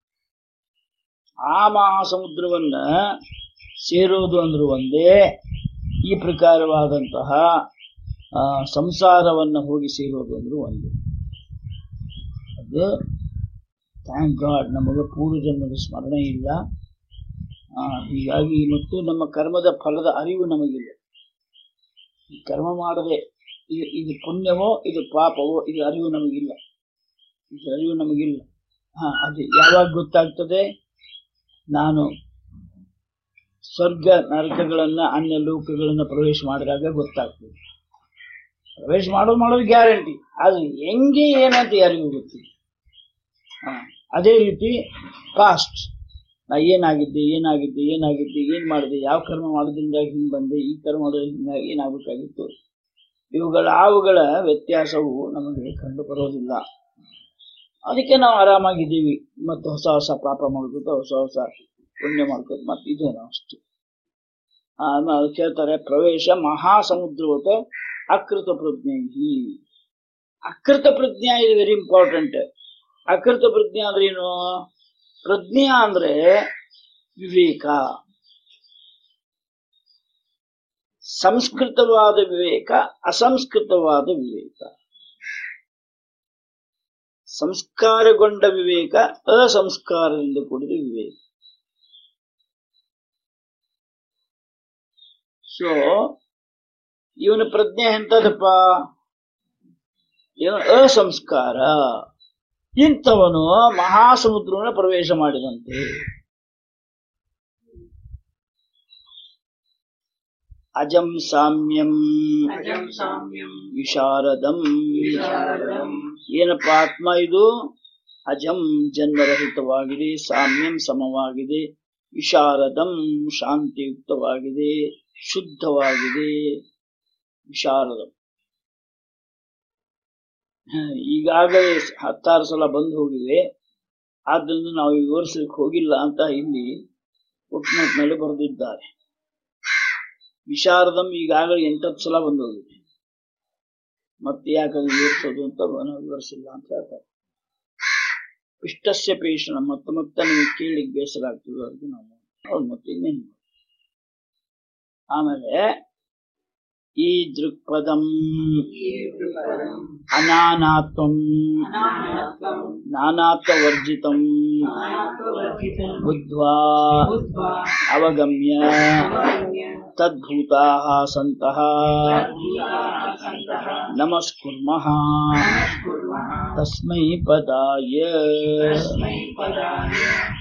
ಆ ಮಹಾಸಮುದ್ರವನ್ನ ಸೇರೋದು ಅಂದ್ರು ಒಂದೇ ಈ ಪ್ರಕಾರವಾದಂತಹ ಆ, ಸಂಸಾರವನ್ನ ಹೋಗಿ ಸೇರೋದು ಅಂದ್ರು ಒಂದೇ ಅದು ಥ್ಯಾಂಕ್ ಗಾಡ್ ನಮಗೆ ಪೂರ್ವ ಜನ್ಮದ ಸ್ಮರಣೆ ಇಲ್ಲ ಆ, ಹೀಗಾಗಿ ಮತ್ತು ನಮ್ಮ ಕರ್ಮದ ಫಲದ ಅರಿವು ನಮಗಿಲ್ಲ ಈ ಕರ್ಮ ಮಾಡದೆ ಇದು ಇದು ಪುಣ್ಯವೋ ಇದು ಪಾಪವೋ ಇದು ಅರಿವು ನಮಗಿಲ್ಲ ಇದು ಅರಿವು ನಮಗಿಲ್ಲ ಹಾ ಅದು ಯಾವಾಗ ಗೊತ್ತಾಗ್ತದೆ ನಾನು ಸ್ವರ್ಗ ನರಕಗಳನ್ನ ಅನ್ಯ ಲೋಕಗಳನ್ನ ಪ್ರವೇಶ ಮಾಡಿದಾಗ ಗೊತ್ತಾಗ್ತದೆ ಪ್ರವೇಶ ಮಾಡೋದು ಮಾಡೋದು ಗ್ಯಾರಂಟಿ ಅದು ಹೆಂಗೆ ಏನಂತ ಯಾರಿಗೂ ಗೊತ್ತಿಲ್ಲ ಹಾ, ಅದೇ ರೀತಿ ಪಾಸ್ಟ್ ನಾ ಏನಾಗಿದ್ದೆ ಏನಾಗಿದ್ದೆ ಏನಾಗಿದ್ದೆ ಏನ್ ಮಾಡಿದೆ ಯಾವ ಕರ್ಮ ಮಾಡೋದ್ರಿಂದ ಹಿಂಗ್ ಬಂದೆ ಈ ಕರ್ಮ ಮಾಡೋದ್ರಿಂದ ಏನಾಗಬೇಕಾಗಿತ್ತು ಇವುಗಳ ಅವುಗಳ ವ್ಯತ್ಯಾಸವು ನಮಗೆ ಕಂಡು ಬರೋದಿಲ್ಲ ಅದಕ್ಕೆ ನಾವು ಆರಾಮಾಗಿದ್ದೀವಿ ಮತ್ತು ಹೊಸ ಹೊಸ ಪಾಪ ಮಾಡ್ಕೋತ ಹೊಸ ಹೊಸ ಪುಣ್ಯ ಮಾಡ್ಕೋತ ಮತ್ತೆ ಇದೇನೋ ಅಷ್ಟು ಆಮೇಲೆ ಅದಕ್ಕೆ ಹೇಳ್ತಾರೆ ಪ್ರವೇಶ ಮಹಾಸಮುದ್ರವತ ಅಕೃತ ಪ್ರಜ್ಞೆ ಅಕೃತ ಪ್ರಜ್ಞಾ ಇದು ವೆರಿ ಇಂಪಾರ್ಟೆಂಟ್ ಅಕೃತ ಪ್ರಜ್ಞೆ ಅಂದ್ರೆ ಏನು ಪ್ರಜ್ಞೆ ಅಂದ್ರೆ ವಿವೇಕ ಸಂಸ್ಕೃತವಾದ ವಿವೇಕ ಅಸಂಸ್ಕೃತವಾದ ವಿವೇಕ ಸಂಸ್ಕಾರಗೊಂಡ ವಿವೇಕ ಅಸಂಸ್ಕಾರದಿಂದ ಕೂಡಿದ ವಿವೇಕ ಸೊ ಇವನ ಪ್ರಜ್ಞೆ ಎಂತದಪ್ಪ ಇವನು ಅಸಂಸ್ಕಾರ ಇಂಥವನು ಮಹಾಸಮುದ್ರವನ್ನು ಪ್ರವೇಶ ಮಾಡಿದಂತೆ ಅಜಂ ಸಾಮ್ಯಂ ಅಜಂ ಸಾಮ್ಯಂ ವಿಶಾರದಂ ವಿಶಾರದಂ ಏನಪ್ಪ ಆತ್ಮ ಇದು ಅಜಂ ಜನ್ಮರಹಿತವಾಗಿದೆ ಸಾಮ್ಯಂ ಸಮವಾಗಿದೆ ವಿಶಾರದಂ ಶಾಂತಿಯುಕ್ತವಾಗಿದೆ ಶುದ್ಧವಾಗಿದೆ ವಿಶಾರದಂ ಹ, ಈಗಾಗಲೇ ಹತ್ತಾರು ಸಲ ಬಂದು ಹೋಗಿವೆ ಆದ್ದರಿಂದ ನಾವು ವಿವರಿಸಲಿಕ್ಕೆ ಹೋಗಿಲ್ಲ ಅಂತ ಇಲ್ಲಿ ಫುಟ್ನೋಟ್ನಲ್ಲಿ ಬರೆದಿದ್ದಾರೆ ವಿಶಾರದಂ ಈಗಾಗಲೇ ಎಂಟತ್ತು ಸಲ ಬಂದು ಹೋಗಿದೆ ಮತ್ತೆ ಯಾಕೆ ಅದು ವಿವರಿಸೋದು ಅಂತ ನಾವು ವಿವರಿಸಿಲ್ಲ ಅಂತ ಹೇಳ್ತಾರೆ ಇಷ್ಟಸ್ಯ ಪೇಷಣ ಮತ್ತೆ ಮತ್ತೆ ನಿಮಗೆ ಕೇಳಿಕ್ ಬೇಸರ ಆಗ್ತದೆ ಅದಕ್ಕೆ ನಾವು ಹೌದು ಮತ್ತೆ ಇನ್ನೇನು ಮಾಡೋದು? ಆಮೇಲೆ ಈ ದೃಕ್ಪದಂ ಈ ದೃಕ್ಪದಂ ಅನಾನಾತ್ವಂ ಅನಾತ್ಮತ್ವಂ ನಾನಾತ್ವವರ್ಜಿತಂ ಅನಾತ್ಮವರ್ಜಿತಂ ಬುದ್ಧ್ವಾ ಬುದ್ಧ್ವಾ ಅವಗಮ್ಯ ಅವಗಮ್ಯ ತದ್ಭೂತಾಃ ಸಂತಃ ತದ್ಭೂತಾಃ ಸಂತಃ ನಮಸ್ಕುರ್ಮಃ ನಮಸ್ಕುರ್ಮಃ ತಸ್ಮೈ ಪದಾಯ ತಸ್ಮೈ ಪದಾಯ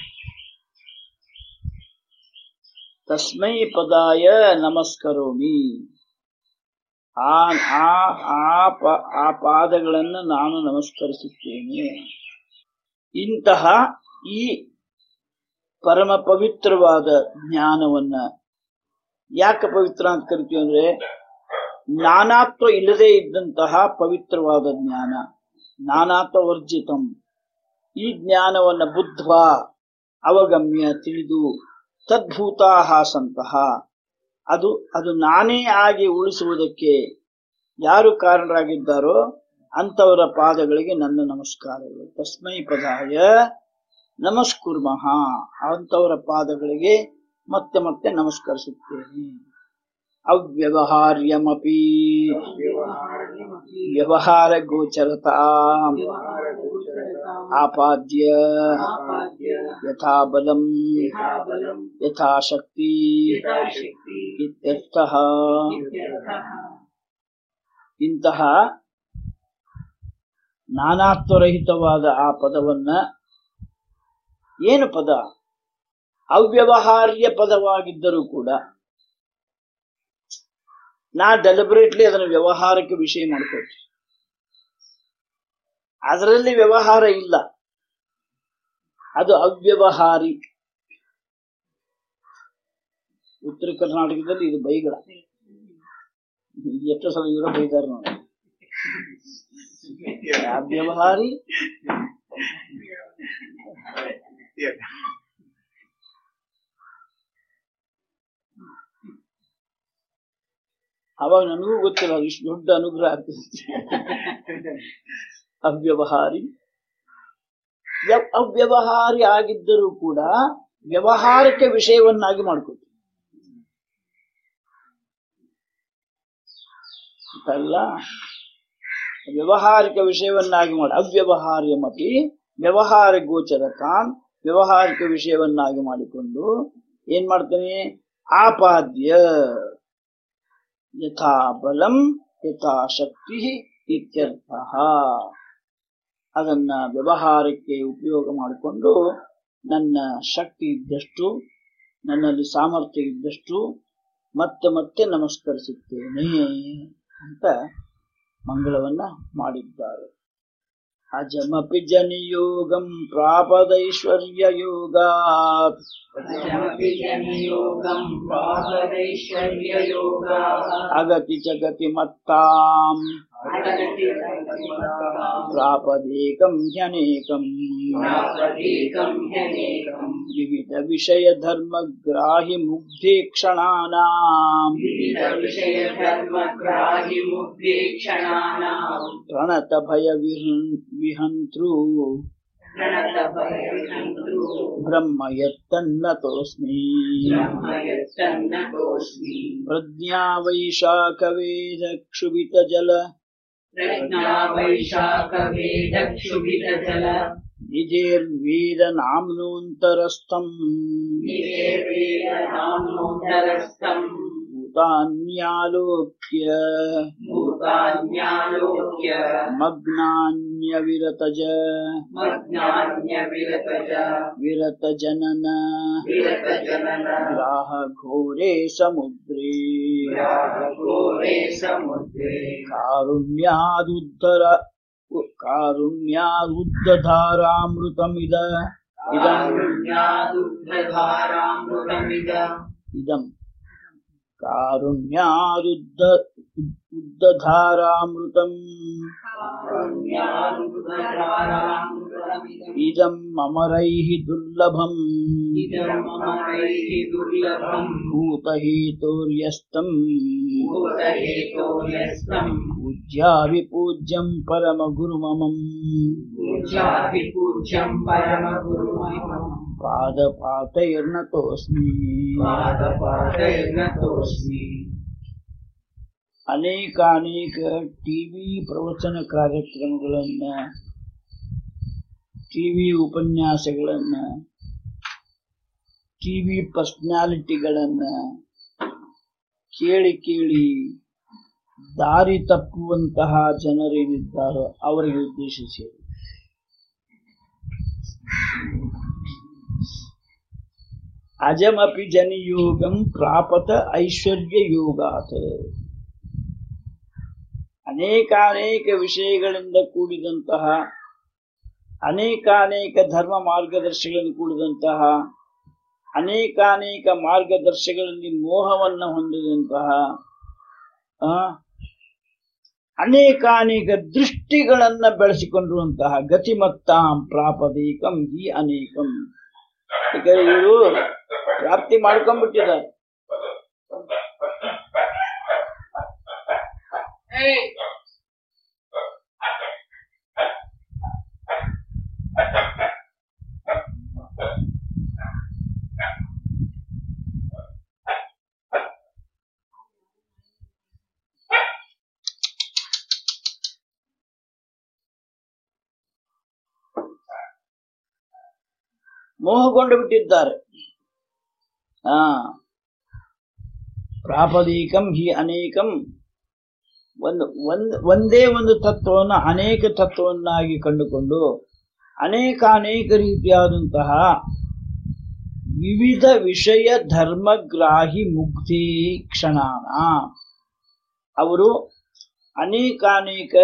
ತಸ್ಮೈ ಪದಾಯ ನಮಸ್ಕರೋಮಿ ಆ ಆ ಆ ಪ- ಆ ಪಾದಗಳನ್ನು ನಾನು ನಮಸ್ಕರಿಸುತ್ತೇನೆ ಇಂತಹ ಈ ಪರಮ ಪವಿತ್ರವಾದ ಜ್ಞಾನವನ್ನ ಯಾಕೆ ಪವಿತ್ರ ಅಂತ ಕರಿತೀವಿ ಅಂದ್ರೆ ನಾನಾತ್ವ ಇಲ್ಲದೆ ಇದ್ದಂತಹ ಪವಿತ್ರವಾದ ಜ್ಞಾನ ನಾನಾತ್ವ ವರ್ಜಿತಂ ಈ ಜ್ಞಾನವನ್ನ ಬುದ್ಧ್ವಾ ಅವಗಮ್ಯ ತಿಳಿದು ತದ್ಭೂತಾಹ ಸಂತಹ ಅದು ಅದು ನಾನೇ ಆಗಿ ಉಳಿಸುವುದಕ್ಕೆ ಯಾರು ಕಾರಣರಾಗಿದ್ದಾರೋ ಅಂತವರ ಪಾದಗಳಿಗೆ ನನ್ನ ನಮಸ್ಕಾರಗಳು ತಸ್ಮೈ ಪದಾಯ ನಮಸ್ಕುರ್ಮಃ ಅಂತವರ ಪಾದಗಳಿಗೆ ಮತ್ತೆ ಮತ್ತೆ ನಮಸ್ಕರಿಸುತ್ತೇನೆ ಅವ್ಯವಹಾರ್ಯಮಪಿ ವ್ಯವಹಾರ್ಯಮಪಿ ವ್ಯವಹಾರ ಗೋಚರತಾ ವ್ಯವಹಾರಗೋಚರತಾಂ ಆಪಾದ್ಯ ಆಪಾದ್ಯ ಯಥಾ ಬಲಂ ಯಥಾಬಲಂ ಯಥಾಶಕ್ತಿ ಯಥಾಶಕ್ತಿ ಇತ್ಯರ್ಥಃ ಇತ್ಯರ್ಥಃ ಇಂತಹ ನಾನಾತ್ವರಹಿತವಾದ ಆ ಪದವನ್ನ ಏನು ಪದ ಅವ್ಯವಹಾರ್ಯ ಪದವಾಗಿದ್ದರೂ ಕೂಡ ನಾ ಡೆಲಿಬರೇಟ್ಲಿ ಅದನ್ನು ವ್ಯವಹಾರಕ್ಕೆ ವಿಷಯ ಮಾಡ್ಕೊಳ್ತೀನಿ ಅದರಲ್ಲಿ ವ್ಯವಹಾರ ಇಲ್ಲ ಅದು ಅವ್ಯವಹಾರಿ ಉತ್ತರ ಕರ್ನಾಟಕದಲ್ಲಿ ಇದು ಬೈಗಳ ಎಷ್ಟು ಸಲ ಇವರ ಬೈದಾರ ನೋಡಿ ಅವ್ಯವಹಾರಿ ಅವಾಗ ನನಗೂ ಗೊತ್ತಿಲ್ಲ ಅದು ಇಷ್ಟು ದೊಡ್ಡ ಅನುಗ್ರಹ ಆಗ್ತದೆ ಅವ್ಯವಹಾರಿ ವ್ಯ- ಅವ್ಯವಹಾರಿ ಆಗಿದ್ದರೂ ಕೂಡ ವ್ಯವಹಾರಕ್ಕೆ ವಿಷಯವನ್ನಾಗಿ ಮಾಡ್ಕೊಳ್ತೀವಿ ಅಲ್ಲ ವ್ಯವಹಾರಿಕ ವಿಷಯವನ್ನಾಗಿ ಮಾಡಿ ಅವ್ಯವಹಾರ್ಯಮಪಿ ವ್ಯವಹಾರ ಗೋಚರತಾನ್ ವ್ಯವಹಾರಿಕ ವಿಷಯವನ್ನಾಗಿ ಮಾಡಿಕೊಂಡು ಏನ್ ಮಾಡ್ತಾನೆ ಆಪಾದ್ಯ ಯಥಾ ಬಲಂ ಯಥಾ ಶಕ್ತಿ ಇತ್ಯರ್ಥ ಅದನ್ನ ವ್ಯವಹಾರಕ್ಕೆ ಉಪಯೋಗ ಮಾಡಿಕೊಂಡು ನನ್ನ ಶಕ್ತಿ ಇದ್ದಷ್ಟು ನನ್ನಲ್ಲಿ ಸಾಮರ್ಥ್ಯ ಇದ್ದಷ್ಟು ಮತ್ತೆ ಮತ್ತೆ ನಮಸ್ಕರಿಸುತ್ತೇನೆ ಅಂತ ಮಂಗಳವನ್ನ ಮಾಡಿದ್ದಾರೆ ಅಜಮಪಿ ಜನಿಯೋಗಂ ಪ್ರಾಪದೈಶ್ವರ್ಯ ಯೋಗಾತ್ ಅಜಮಪಿ ಜನಿಯೋಗಂ ಪ್ರಾಪದೈಶ್ವರ್ಯಯೋಗಾಃ ಅಗತಿ ಜಗತಿ ಮತ್ತಾಂ ಅಗತಿ ಸಂಗಮತಾಂ ಪ್ರಾಪದೇಕಂ ಹ್ಯನೇಕಂ ಪ್ರಾಪದೇಕಂ ಹ್ಯನೇಕಂ ವಿವಿಧ ವಿಷಯ ಧರ್ಮ ಗ್ರಾಹಿ ಮುಗ್ಧೇಕ್ಷಣಾನಾಂ ವಿವಿಧ ವಿಷಯ ಧರ್ಮಗ್ರಾಹಿ ಮುಗ್ಧೇಕ್ಷಣಾನಾಂ ಪ್ರಣತ ಭಯ ವಿಹಂತೃ ಪ್ರಣತ ಭಯವಿಹಂತೃ ಬ್ರಹ್ಮ ಯತ್ತನ್ನತೋಸ್ಮಿ ಬ್ರಹ್ಮಯತ್ತನ್ನತೋಸ್ಮಿ ಪ್ರಜ್ಞಾ ವೈಶಾಖವೇದ ಕ್ಷುಭಿತ ಜಲ ಪ್ರಜ್ಞಾ ವೈಶಾಖ ವೇದ ಕ್ಷುಭಿತ ಜಲ ನಿಜೇರ್ವೇದ ನಾಮ್ನೋಂತರಸ್ಥಂ ನಿವೇದ ನಾಮೋದರಸ್ಥಂ ಭೂತಾನ್ಯಾಲೋಕ್ಯ ಭೂತಾನ್ಯಾಲೋಕ್ಯ ಮಗ್ನಾನ್ಯವಿರತಜ ಮಜ್ಞಾನ್ಯ ವಿರತಜ ವಿರತ ಜನನ ವಿರತ ಜನನ ಗ್ರಾಹ ಘೋರೆ ಸಮುದ್ರೇ ಘೋರೆ ಸಮುದ್ರೇ ಕಾರುಣ್ಯಾದುದ್ಧರ ಕಾರುಣ್ಯಾದುದ್ಧಾರಾಮೃತಮಿದ ಇದಂ ಕಾರುಣ್ಯಾದುಗ್ಧಧಾರಾಮೃತಮಿದ ಇದಂ ಕಾರುಣ್ಯಾದುದ್ದ ಉದ್ಧಾರಾಮೃತಂ ಕಾರುಣ್ಯಾದುಗ್ಧಧಾರಾಮೃತಮಿದ ಇದಂ ಅಮರೈಃ ದುರ್ಲಭಂ ಇದಂ ಮಮೈಃ ದುರ್ಲಭಂ ಭೂತಹೇತೋರ್ಯಸ್ತಂ ಭೂತಹೇತೋರ್ಯಸ್ತಂ ಪೂಜ್ಯಾವಿಪೂಜ್ಯಂ ಪರಮಗುರುಮಮಂ पूज्याभिपूज्यं परमगुरुमहिमं ಪಾದಪಾತೈರ್ನತೋಸ್ಮಿ पादपादैर्नतोऽस्मि ಅನೇಕ ಅನೇಕ ಟಿವಿ ಪ್ರವಚನ ಕಾರ್ಯಕ್ರಮಗಳನ್ನ ಟಿವಿ ಉಪನ್ಯಾಸಗಳನ್ನ ಟಿವಿ ಪರ್ಸನಾಲಿಟಿಗಳನ್ನ ಕೇಳಿ ಕೇಳಿ ದಾರಿ ತಪ್ಪುವಂತಹ ಜನರೇನಿದ್ದಾರೋ ಅವರಿಗೆ ಉದ್ದೇಶಿಸಿ ಅಜಮಪಿ ಜನಿಯೋಗಂ ಪ್ರಾಪತ ಐಶ್ವರ್ಯ ಯೋಗಾತ್ ಅನೇಕಾನೇಕ ವಿಷಯಗಳಿಂದ ಕೂಡಿದಂತಹ ಅನೇಕಾನೇಕ ಧರ್ಮ ಮಾರ್ಗದರ್ಶಿಗಳಿಂದ ಕೂಡಿದಂತಹ ಅನೇಕಾನೇಕ ಮಾರ್ಗದರ್ಶಿಗಳಲ್ಲಿ ಮೋಹವನ್ನು ಹೊಂದಿದಂತಹ ಆ, ಅನೇಕಾನೇಕ ದೃಷ್ಟಿಗಳನ್ನ ಬೆಳೆಸಿಕೊಂಡಿರುವಂತಹ ಗತಿಮತ್ತಾಂ ಪ್ರಾಪದೀಕಂ ಈ ಅನೇಕಂ ಈಗ ಇವರು ಪ್ರಾಪ್ತಿ ಮಾಡ್ಕೊಂಡ್ಬಿಟ್ಟಿದ್ದಾರೆ ಮೋಹಗೊಂಡು ಬಿಟ್ಟಿದ್ದಾರೆ ಆ ಪ್ರಾಪದೀಕಂ ಹಿ ಅನೇಕಂ ಒಂದು ಒಂದ್ ಒಂದೇ ಒಂದು ತತ್ವವನ್ನು ಅನೇಕ ತತ್ವವನ್ನಾಗಿ ಕಂಡುಕೊಂಡು ಅನೇಕ ಅನೇಕ ರೀತಿಯಾದಂತಹ ವಿವಿಧ ವಿಷಯ ಧರ್ಮಗ್ರಾಹಿ ಮುಕ್ತಿ ಕ್ಷಣಾನ ಅವರು ಅನೇಕಾನೇಕ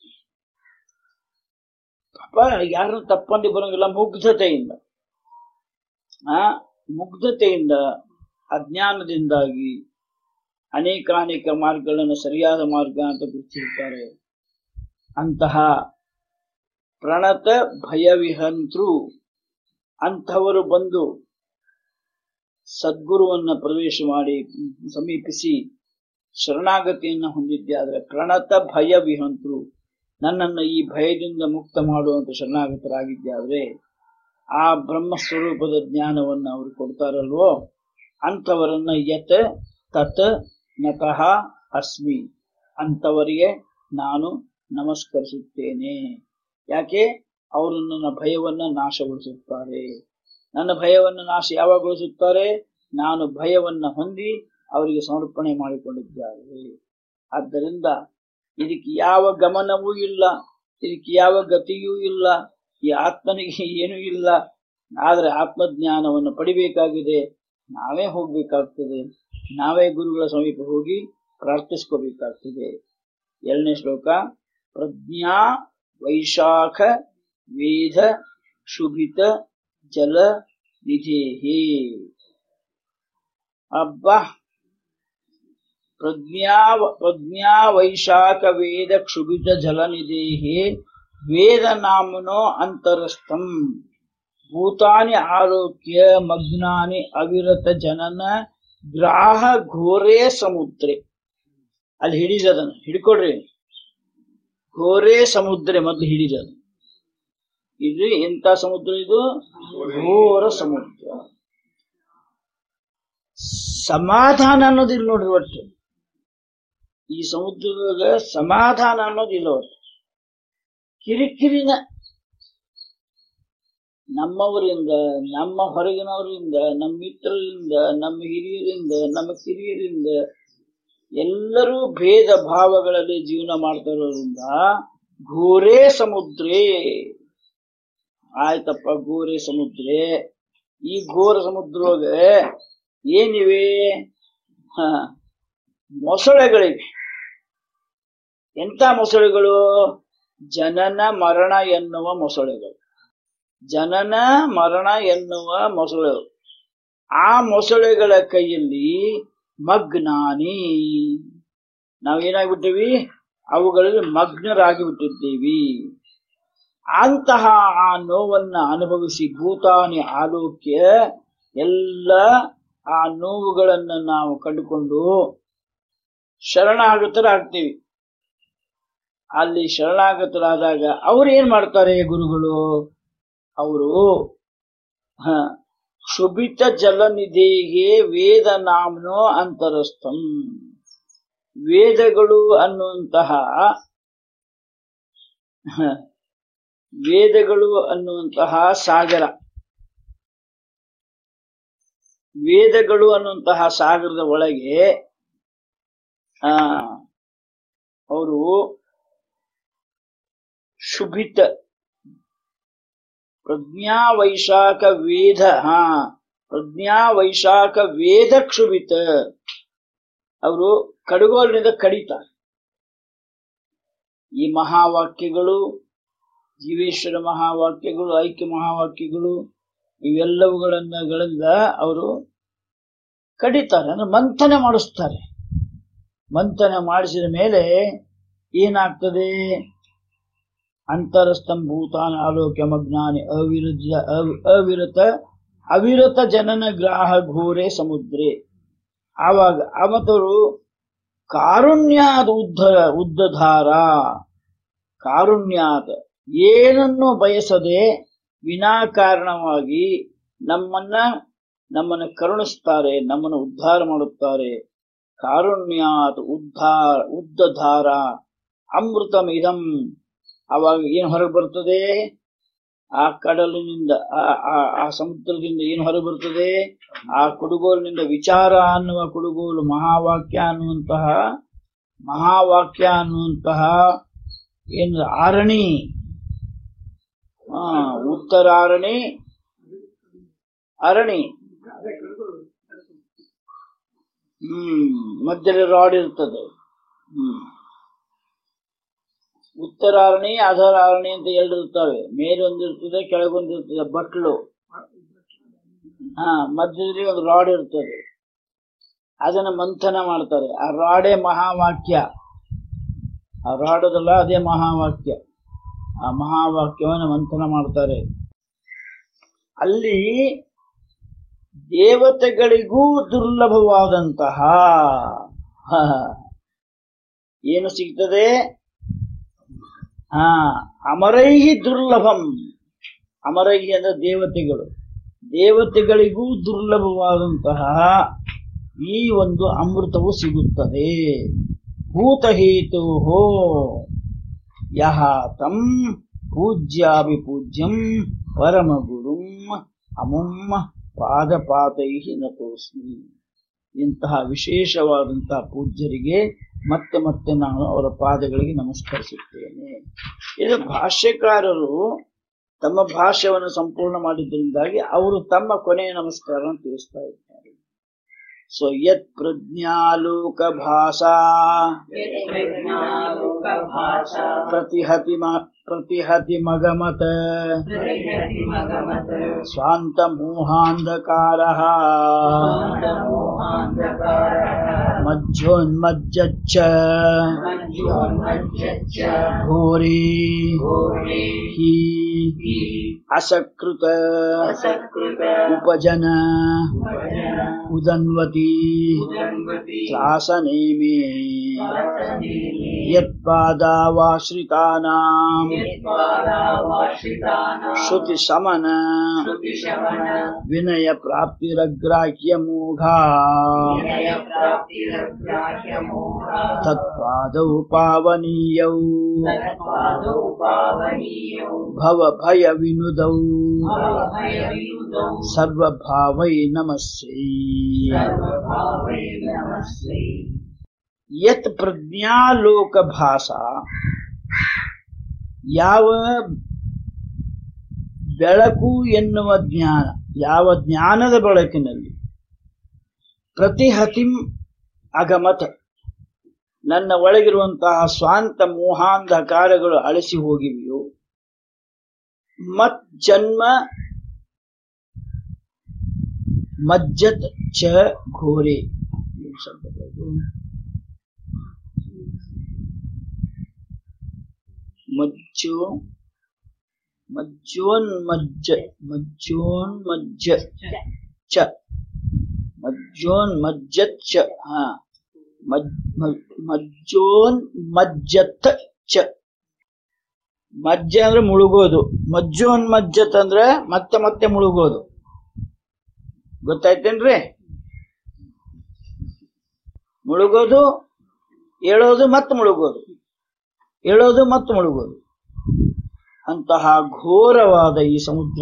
ಪಾಪ ಯಾರನ್ನು ತಪ್ಪಂದು ಬರೋಂಗಿಲ್ಲ ಮುಗ್ಧತೆಯಿಂದ ಆ ಮುಗ್ಧತೆಯಿಂದ ಅಜ್ಞಾನದಿಂದಾಗಿ ಅನೇಕ ಅನೇಕ ಮಾರ್ಗಗಳನ್ನು ಸರಿಯಾದ ಮಾರ್ಗ ಅಂತ ಗುರುತಿಸುತ್ತಾರೆ ಅಂತಹ ಪ್ರಣತ ಭಯವಿಹಂತ್ರು ಅಂಥವರು ಬಂದು ಸದ್ಗುರುವನ್ನ ಪ್ರವೇಶ ಮಾಡಿ ಸಮೀಪಿಸಿ ಶರಣಾಗತಿಯನ್ನು ಹೊಂದಿದ್ದೆ ಆದರೆ ಪ್ರಣತ ಭಯ ವಿಹಂತರು ನನ್ನನ್ನು ಈ ಭಯದಿಂದ ಮುಕ್ತ ಮಾಡುವಂತ ಶರಣಾಗತರಾಗಿದ್ದೆ ಆದ್ರೆ ಆ ಬ್ರಹ್ಮ ಸ್ವರೂಪದ ಜ್ಞಾನವನ್ನು ಅವರು ಕೊಡ್ತಾರಲ್ವೋ ಅಂಥವರನ್ನ ಯತ್ ತತ್ ನತಃ ಅಸ್ಮಿ ಅಂಥವರಿಗೆ ನಾನು ನಮಸ್ಕರಿಸುತ್ತೇನೆ ಯಾಕೆ ಅವರು ನನ್ನ ಭಯವನ್ನ ನಾಶಗೊಳಿಸುತ್ತಾರೆ ನನ್ನ ಭಯವನ್ನು ನಾಶ ಯಾವಾಗೊಳಿಸುತ್ತಾರೆ ನಾನು ಭಯವನ್ನ ಹೊಂದಿ ಅವರಿಗೆ ಸಮರ್ಪಣೆ ಮಾಡಿಕೊಂಡಿದ್ದಾರೆ ಆದ್ದರಿಂದ ಇದಕ್ಕೆ ಯಾವ ಗಮನವೂ ಇಲ್ಲ ಇದಕ್ಕೆ ಯಾವ ಗತಿಯೂ ಇಲ್ಲ ಈ ಆತ್ಮನಿಗೆ ಏನೂ ಇಲ್ಲ ಆದರೆ ಆತ್ಮಜ್ಞಾನವನ್ನು ಪಡಿಬೇಕಾಗಿದೆ ನಾವೇ ಹೋಗ್ಬೇಕಾಗ್ತದೆ ನಾವೇ ಗುರುಗಳ ಸಮೀಪ ಹೋಗಿ ಪ್ರಾರ್ಥಿಸ್ಕೋಬೇಕಾಗ್ತದೆ ಎರಡನೇ ಶ್ಲೋಕ ಪ್ರಜ್ಞಾ ವೈಶಾಖ ವೇದ ಶುಭಿತ ಜಲ ನಿಧೇಹಿ ಅಬ್ಬ ಪ್ರಜ್ಞಾ ಪ್ರಜ್ಞಾ ವೈಶಾಖ ವೇದ ಕ್ಷುಭಿತ ಜಲ ನಿಧೇಹಿ ವೇದ ನಾಮನೋ ಅಂತರಸ್ಥಂ ಭೂತಾನಿ ಆರೋಗ್ಯ ಮಗ್ನಾನಿ ಅವಿರತ ಜನನ ಗ್ರಾಹ ಘೋರೇ ಸಮುದ್ರೆ ಅಲ್ಲಿ ಹಿಡಿದದನ್ನು ಹಿಡ್ಕೊಡ್ರಿ ಘೋರೇ ಸಮುದ್ರ ಮೊದಲು ಹಿಡಿದದು ಇದು ಎಂತ ಸಮುದ್ರ ಇದು ಘೋರ ಸಮುದ್ರ ಸಮಾಧಾನ ಅನ್ನೋದಿಲ್ಲ ನೋಡ್ರಿ ಒಟ್ಟು ಈ ಸಮುದ್ರದಾಗ ಸಮಾಧಾನ ಅನ್ನೋದಿಲ್ಲ ಒಟ್ಟು ಕಿರಿಕಿರಿನ ನಮ್ಮವರಿಂದ ನಮ್ಮ ಹೊರಗಿನವರಿಂದ ನಮ್ಮ ಮಿತ್ರರಿಂದ ನಮ್ಮ ಹಿರಿಯರಿಂದ ನಮ್ಮ ಕಿರಿಯರಿಂದ ಎಲ್ಲರೂ ಭೇದ ಭಾವಗಳಲ್ಲಿ ಜೀವನ ಮಾಡ್ತಾ ಇರೋದ್ರಿಂದ ಘೋರೇ ಸಮುದ್ರೇ ಆಯ್ತಪ್ಪ ಘೋರೇ ಸಮುದ್ರೆ ಈ ಘೋರ ಸಮುದ್ರೊಳಗೆ ಏನಿವೆ ಹ ಮೊಸಳೆಗಳಿವೆ ಎಂತ ಮೊಸಳೆಗಳು ಜನನ ಮರಣ ಎನ್ನುವ ಮೊಸಳೆಗಳು ಜನನ ಮರಣ ಎನ್ನುವ ಮೊಸಳೆಗಳು ಆ ಮೊಸಳೆಗಳ ಕೈಯಲ್ಲಿ ಮಗ್ನಾನಿ ನಾವೇನಾಗ್ಬಿಟ್ಟಿವಿ ಅವುಗಳಲ್ಲಿ ಮಗ್ನರಾಗಿ ಬಿಟ್ಟಿದ್ದೀವಿ ಅಂತಹ ಆ ನೋವನ್ನ ಅನುಭವಿಸಿ ಭೂತಾನಿ ಆಲೋಕ್ಯ ಎಲ್ಲ ಆ ನೋವುಗಳನ್ನ ನಾವು ಕಂಡುಕೊಂಡು ಶರಣಾಗತರಾಗ್ತೀವಿ ಅಲ್ಲಿ ಶರಣಾಗತರಾದಾಗ ಅವ್ರು ಏನ್ ಮಾಡ್ತಾರೆ ಗುರುಗಳು ಅವರು ಹ ಶುಭಿತ ಜಲನಿಧಿಗೆ ವೇದ ನಾಮ್ನೋ ಅಂತರಸ್ಥಂ ವೇದಗಳು ಅನ್ನುವಂತಹ ಹ, ವೇದಗಳು ಅನ್ನುವಂತಹ ಸಾಗರ ವೇದಗಳು ಅನ್ನುವಂತಹ ಸಾಗರದ ಒಳಗೆ ಆ ಅವರು ಶುಭಿತ ಪ್ರಜ್ಞಾ ವೈಶಾಖ ವೇದ ಹಾ ಪ್ರಜ್ಞಾ ವೈಶಾಖ ವೇದ ಕ್ಷುಭಿತ ಅವರು ಕಡುಗೋಲಿನಿಂದ ಕಡಿತಾರೆ ಈ ಮಹಾವಾಕ್ಯಗಳು ಜೀವೇಶ್ವರ ಮಹಾವಾಕ್ಯಗಳು ಐಕ್ಯ ಮಹಾವಾಕ್ಯಗಳು ಇವೆಲ್ಲವುಗಳನ್ನ ಗಳಿಂದ ಅವರು ಕಡಿತಾರೆ ಅಂದ್ರೆ ಮಂಥನ ಮಾಡಿಸ್ತಾರೆ ಮಂಥನ ಮಾಡಿಸಿದ ಮೇಲೆ ಏನಾಗ್ತದೆ ಅಂತರಸ್ತಂಭೂತಾನ ಆಲೋಕ್ಯ ಮಗ್ನಾನಿ ಅವಿರುದ್ಧ ಅವ್- ಅವಿರತ ಅವಿರತ ಜನನ ಗ್ರಾಹ ಘೋರೆ ಸಮುದ್ರೆ ಆವಾಗ ಅವತರು ಕಾರುಣ್ಯಾದ ಉದ್ದ ಉದ್ದಧಾರ ಕಾರುಣ್ಯಾದ ಏನನ್ನು ಬಯಸದೆ ವಿನಾಕಾರಣವಾಗಿ ನಮ್ಮನ್ನ ನಮ್ಮನ್ನ ಕರುಣಿಸ್ತಾರೆ ನಮ್ಮನ್ನು ಉದ್ಧಾರ ಮಾಡುತ್ತಾರೆ ಕಾರುಣ್ಯಾತ್ ಉದ್ಧಾರ ಉದ್ದಧಾರ ಅಮೃತಮಿದಂ ಅವಾಗ ಏನು ಹೊರಗೆ ಬರ್ತದೆ ಆ ಕಡಲಿನಿಂದ ಆ- ಆ- ಆ ಸಮುದ್ರದಿಂದ ಏನು ಹೊರಬರುತ್ತದೆ ಆ ಕುಡುಗೋಲಿನಿಂದ ವಿಚಾರ ಅನ್ನುವ ಕುಡುಗೋಲು ಮಹಾವಾಕ್ಯ ಅನ್ನುವಂತಹ ಮಹಾವಾಕ್ಯ ಅನ್ನುವಂತಹ ಏನು ಆರಣಿ ಆ ಉತ್ತರಾರಣಿ ಅರಣಿ ಹ್ಮ್ ಮಧ್ಯದಲ್ಲಿ ರಾಡ್ ಇರ್ತದೆ ಹ್ಮ್ ಉತ್ತರಾರಣಿ ಅಧರಾರಣಿ ಅಂತ ಎರಡು ಇರ್ತವೆ ಮೇಲೊಂದಿರ್ತದೆ ಕೆಳಗೊಂದಿರ್ತದೆ ಬಟ್ಲು ಹಾ ಮಧ್ಯದಲ್ಲಿ ಒಂದು ರಾಡ್ ಇರ್ತದೆ ಅದನ್ನ ಮಂಥನ ಮಾಡ್ತಾರೆ ಆ ರಾಡೇ ಮಹಾವಾಕ್ಯ ಆ ರಾಡದಲ್ಲ ಅದೇ ಮಹಾವಾಕ್ಯ ಆ ಮಹಾವಾಕ್ಯವನ್ನು ಮಂಥನ ಮಾಡ್ತಾರೆ ಅಲ್ಲಿ ದೇವತೆಗಳಿಗೂ ದುರ್ಲಭವಾದಂತಹ ಹ, ಏನು ಸಿಗ್ತದೆ ಹಾ ಅಮರೈಹಿ ದುರ್ಲಭಂ ಅಮರೈಹಿ ಅಂದ್ರೆ ದೇವತೆಗಳು ದೇವತೆಗಳಿಗೂ ದುರ್ಲಭವಾದಂತಹ ಈ ಒಂದು ಅಮೃತವು ಸಿಗುತ್ತದೆ ಭೂತಹೇತು ಹೋ ಯಹ ತಂ ಪೂಜ್ಯಾಭಿಪೂಜ್ಯಂ ಪರಮಗುರುಂ ಅಮುಂ ಪಾದಪಾತೈ ನತೋಸ್ಮಿ ಇಂತಹ ವಿಶೇಷವಾದಂತಹ ಪೂಜ್ಯರಿಗೆ ಮತ್ತೆ ಮತ್ತೆ ನಾನು ಅವರ ಪಾದಗಳಿಗೆ ನಮಸ್ಕರಿಸುತ್ತೇನೆ ಇದು ಭಾಷ್ಯಕಾರರು ತಮ್ಮ ಭಾಷ್ಯವನ್ನು ಸಂಪೂರ್ಣ ಮಾಡಿದ್ದರಿಂದಾಗಿ ಅವರು ತಮ್ಮ ಕೊನೆಯ ನಮಸ್ಕಾರವನ್ನು ತಿಳಿಸ್ತಾ ಇದ್ದಾರೆ ಸೊ ಯತ್ ಪ್ರಜ್ಞಾಲೋಕ ಭಾಷಾ ಪ್ರಜ್ಞಾಲೋಕಭಾಷಾ ಪ್ರತಿಹತಿ ಮ- ಪ್ರತಿಹತಿ ಮಗಮತ ಪ್ರತಿಹತಿಮಗಮತ ಸ್ವಾಂತ ಮೋಹಾಂಧಕಾರ ಸ್ವಾಂತಮೋಹಾಂಧಕಾರಃ ಮಜ್ಜೋನ್ಮಜ್ಜಚ್ಚ ಮಜ್ಜೋನ್ಮಜ್ಜಚ್ಚ ಘೋರಿ ಘೋರೇ ಹಿ ಹಿ ಅಸಕೃತ ಅಸಕೃತ ಉಪಜನ ಭಜನ ಉದನ್ವತಿ ಉದನ್ವತಿ ತ್ರಾಸನೇಮಿ ವಾಸನೇಮಿ ಯತ್ಪಾದಾವಾಶ್ರಿತಾನಾಂ ಯತ್ಪಾದಾವಾಶ್ರಿತಾನಾಂ ಶ್ರುತಿ ಶಮನ ಶ್ರುತಿಶಮನ ವಿನಯ ಪ್ರಾಪ್ತಿರಗ್ರಾಹ್ಯ ಮೋಘ ವಿನಯ ಪ್ರಾಪ್ತಿರಗ್ರಾಹ್ಯಮೋಹ ತತ್ಪಾದೌ ಪಾವನೀಯೌ ತತ್ಪಾದೌ ಪಾವನೀಯೌ ಭವ ಭಯ ವಿನುದೌ ಭವಭಯವಿಯುತೌ ಸರ್ವಭಾವೈ ನಮಸ್ಸೈ ಸರ್ವಭಾವೈ ನಮಸ್ತೆ ಯತ್ ಪ್ರಜ್ಞಾಲೋಕ ಭಾಷಾ ಯಾವ ಬೆಳಕು ಎನ್ನುವ ಜ್ಞಾನ ಯಾವ ಜ್ಞಾನದ ಬೆಳಕಿನಲ್ಲಿ ಪ್ರತಿಹತಿಂ ಅಗಮತ ನನ್ನ ಒಳಗಿರುವಂತಹ ಸ್ವಾಂತ ಮೋಹಾಂಧಕಾರಗಳು ಅಳಿಸಿ ಹೋಗಿವೆಯೋ ಮತ್ ಜನ್ಮ ಮಜ್ಜತ್ ಚ ಘೋರೆ ಏನ್ ಶಬ್ದಗಳು? ಮಜ್ಜೋ ಮಜ್ಜೋನ್ಮಜ್ಜ ಮಜ್ಜೋನ್ಮಜ್ಜ ಚ ಮಜ್ಜೋನ್ಮಜ್ಜತ್ ಚ ಹಾ ಮಜ್ ಮ- ಮಜ್ಜೋನ್ಮಜ್ಜತ್ ಚ ಮಜ್ಜ ಅಂದ್ರೆ ಮುಳುಗೋದು ಮಜ್ಜೋನ್ಮಜ್ಜತ್ ಅಂದ್ರೆ ಮತ್ತೆ ಮತ್ತೆ ಮುಳುಗೋದು ಗೊತ್ತಾಯ್ತೇನ್ರಿ ಮುಳುಗೋದು ಏಳೋದು ಮತ್ತೆ ಮುಳುಗೋದು ಏಳೋದು ಮತ್ತು ಮುಳುಗೋದು ಅಂತಹ ಘೋರವಾದ ಈ ಸಮುದ್ರ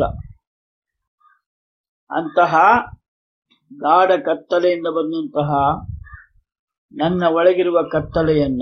ಅಂತಹ ಗಾಢ ಕತ್ತಲೆಯಿಂದ ಬಂದಂತಹ ನನ್ನ ಒಳಗಿರುವ ಕತ್ತಲೆಯನ್ನ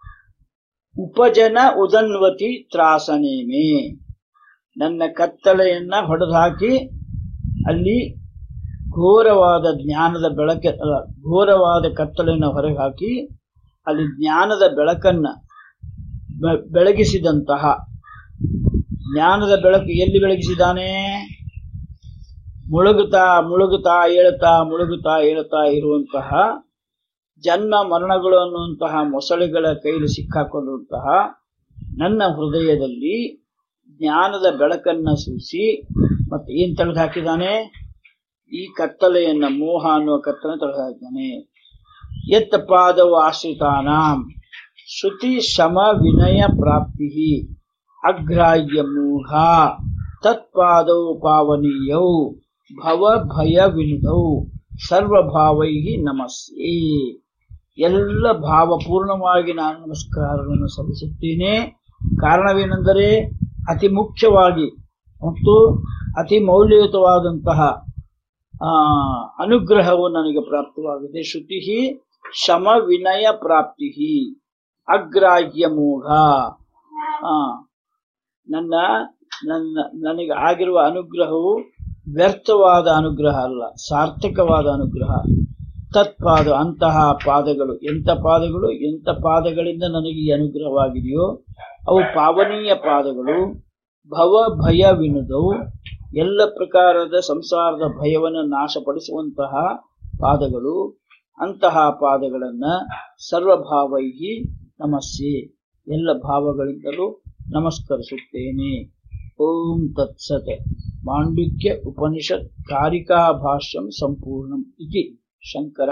ಉಪಜನ ಉದನ್ವತಿ ತ್ರಾಸನೇಮೆ ನನ್ನ ಕತ್ತಲೆಯನ್ನ ಹೊಡೆದುಹಾಕಿ ಅಲ್ಲಿ ಘೋರವಾದ ಜ್ಞಾನದ ಬೆಳಕ ಅಲ್ಲ, ಘೋರವಾದ ಕತ್ತಲೆಯನ್ನು ಹೊರಗೆ ಹಾಕಿ ಅಲ್ಲಿ ಜ್ಞಾನದ ಬೆಳಕನ್ನ ಬೆ- ಬೆಳಗಿಸಿದಂತಹ ಜ್ಞಾನದ ಬೆಳಕು ಎಲ್ಲಿ ಬೆಳಗಿಸಿದಾನೆ ಮುಳುಗುತ್ತಾ ಮುಳುಗುತ್ತಾ ಏಳುತ್ತಾ ಮುಳುಗುತ್ತಾ ಏಳುತ್ತಾ ಇರುವಂತಹ ಜನ್ಮ ಮರಣಗಳು ಅನ್ನುವಂತಹ ಮೊಸಳೆಗಳ ಕೈಲಿ ಸಿಕ್ಕಾಕೊಂಡಿರುವಂತಹ ನನ್ನ ಹೃದಯದಲ್ಲಿ ಜ್ಞಾನದ ಬೆಳಕನ್ನ ಸೂಸಿ ಮತ್ತೆ ಏನ್ ತೆಗೆದು ಹಾಕಿದಾನೆ ಈ ಕತ್ತಲೆಯನ್ನ ಮೋಹ ಅನ್ನುವ ಕತ್ತಲೆ ತೆಗೆದು ಹಾಕಿದ್ದಾನೆ ಎತ್ತ ಪಾದವು ಆಶ್ರಿತಾನಾಂ ಶ್ರುತಿ ಶಮ ವಿನಯ ಪ್ರಾಪ್ತಿ ಅಗ್ರಾಹ್ಯ ಮೂಢ ತತ್ಪಾದೌ ಪಾವನೀಯೌ ಭವ ಭಯ ವಿನುದೌ ಸರ್ವಭಾವೈ ನಮಸ್ತೆ ಎಲ್ಲ ಭಾವಪೂರ್ಣವಾಗಿ ನಾನು ನಮಸ್ಕಾರವನ್ನು ಸಲ್ಲಿಸುತ್ತೇನೆ ಕಾರಣವೇನೆಂದರೆ ಅತಿ ಮುಖ್ಯವಾಗಿ ಮತ್ತು ಅತಿ ಮೌಲ್ಯಯುತವಾದಂತಹ ಆ, ಅನುಗ್ರಹವು ನನಗೆ ಪ್ರಾಪ್ತವಾಗಿದೆ ಶ್ರುತಿ ಶಮ ವಿನಯ ಪ್ರಾಪ್ತಿ ಅಗ್ರಾಹ್ಯ ಮೋಘ ಆ, ನನ್ನ ನನ್ನ ನನಗೆ ಆಗಿರುವ ಅನುಗ್ರಹವು ವ್ಯರ್ಥವಾದ ಅನುಗ್ರಹ ಅಲ್ಲ ಸಾರ್ಥಕವಾದ ಅನುಗ್ರಹ ತತ್ಪಾದ ಅಂತಹ ಪಾದಗಳು ಎಂಥ ಪಾದಗಳು ಎಂಥ ಪಾದಗಳಿಂದ ನನಗೆ ಈ ಅನುಗ್ರಹವಾಗಿದೆಯೋ ಅವು ಪಾವನೀಯ ಪಾದಗಳು ಭವ ಭಯ ವಿನುದವು ಎಲ್ಲ ಪ್ರಕಾರದ ಸಂಸಾರದ ಭಯವನ್ನು ನಾಶಪಡಿಸುವಂತಹ ಪಾದಗಳು ಅಂತಹ ಪಾದಗಳನ್ನ ಸರ್ವಭಾವೈಹಿ ನಮಸ್ಸೆ ಎಲ್ಲ ಭಾವಗಳಿಂದಲೂ ನಮಸ್ಕರಿಸುತ್ತೇನೆ ಓಂ ತತ್ಸತ್ ಮಾಂಡುಕ್ಯ ಉಪನಿಷತ್ ಕಾರಿಕಾ ಭಾಷ್ಯಂ ಸಂಪೂರ್ಣಂ ಇತಿ ಶಂಕರ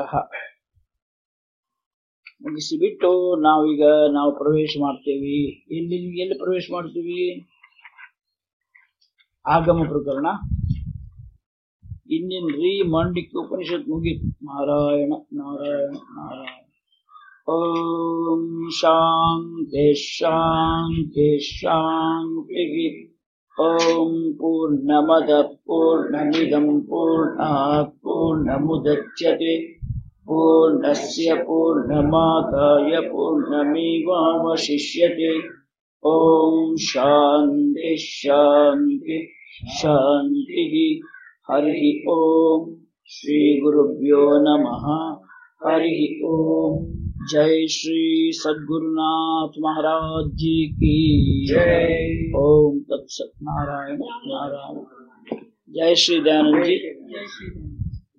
ಮುಗಿಸಿಬಿಟ್ಟು ನಾವೀಗ ನಾವು ಪ್ರವೇಶ ಮಾಡ್ತೇವೆ ಎಲ್ಲಿ ಎಲ್ಲಿ ಪ್ರವೇಶ ಮಾಡ್ತೀವಿ ಆಗಮ ಪ್ರಕರಣ ಇನ್ನೇನ್ರಿ ಮಾಂಡಿಕ್ಯ ಉಪನಿಷತ್ ಮುಗೀತು ನಾರಾಯಣ ನಾರಾಯಣ ನಾರಾಯಣ ಓಂ ಶಾಂತಿ ಶಾಂತಿ ಶಾಂತಿ ಓಂ ಪೂರ್ಣಮದ ಪೂರ್ಣಮಿದಂ ಪೂರ್ಣಾತ್ ಪೂರ್ಣಮುದಚ್ಯತೆ पूर्णस्य पूर्णमादाय पूर्णमेवावशिष्यते ॐ शान्ति शान्ति शान्तिः हरिः ॐ श्रीगुरुभ्यो नमः हरिः ॐ जय श्री सद्गुरुनाथ महाराज जी की जय। ओम तत्सत नारायण नारायण जय श्री दयानंद जी जय श्री राम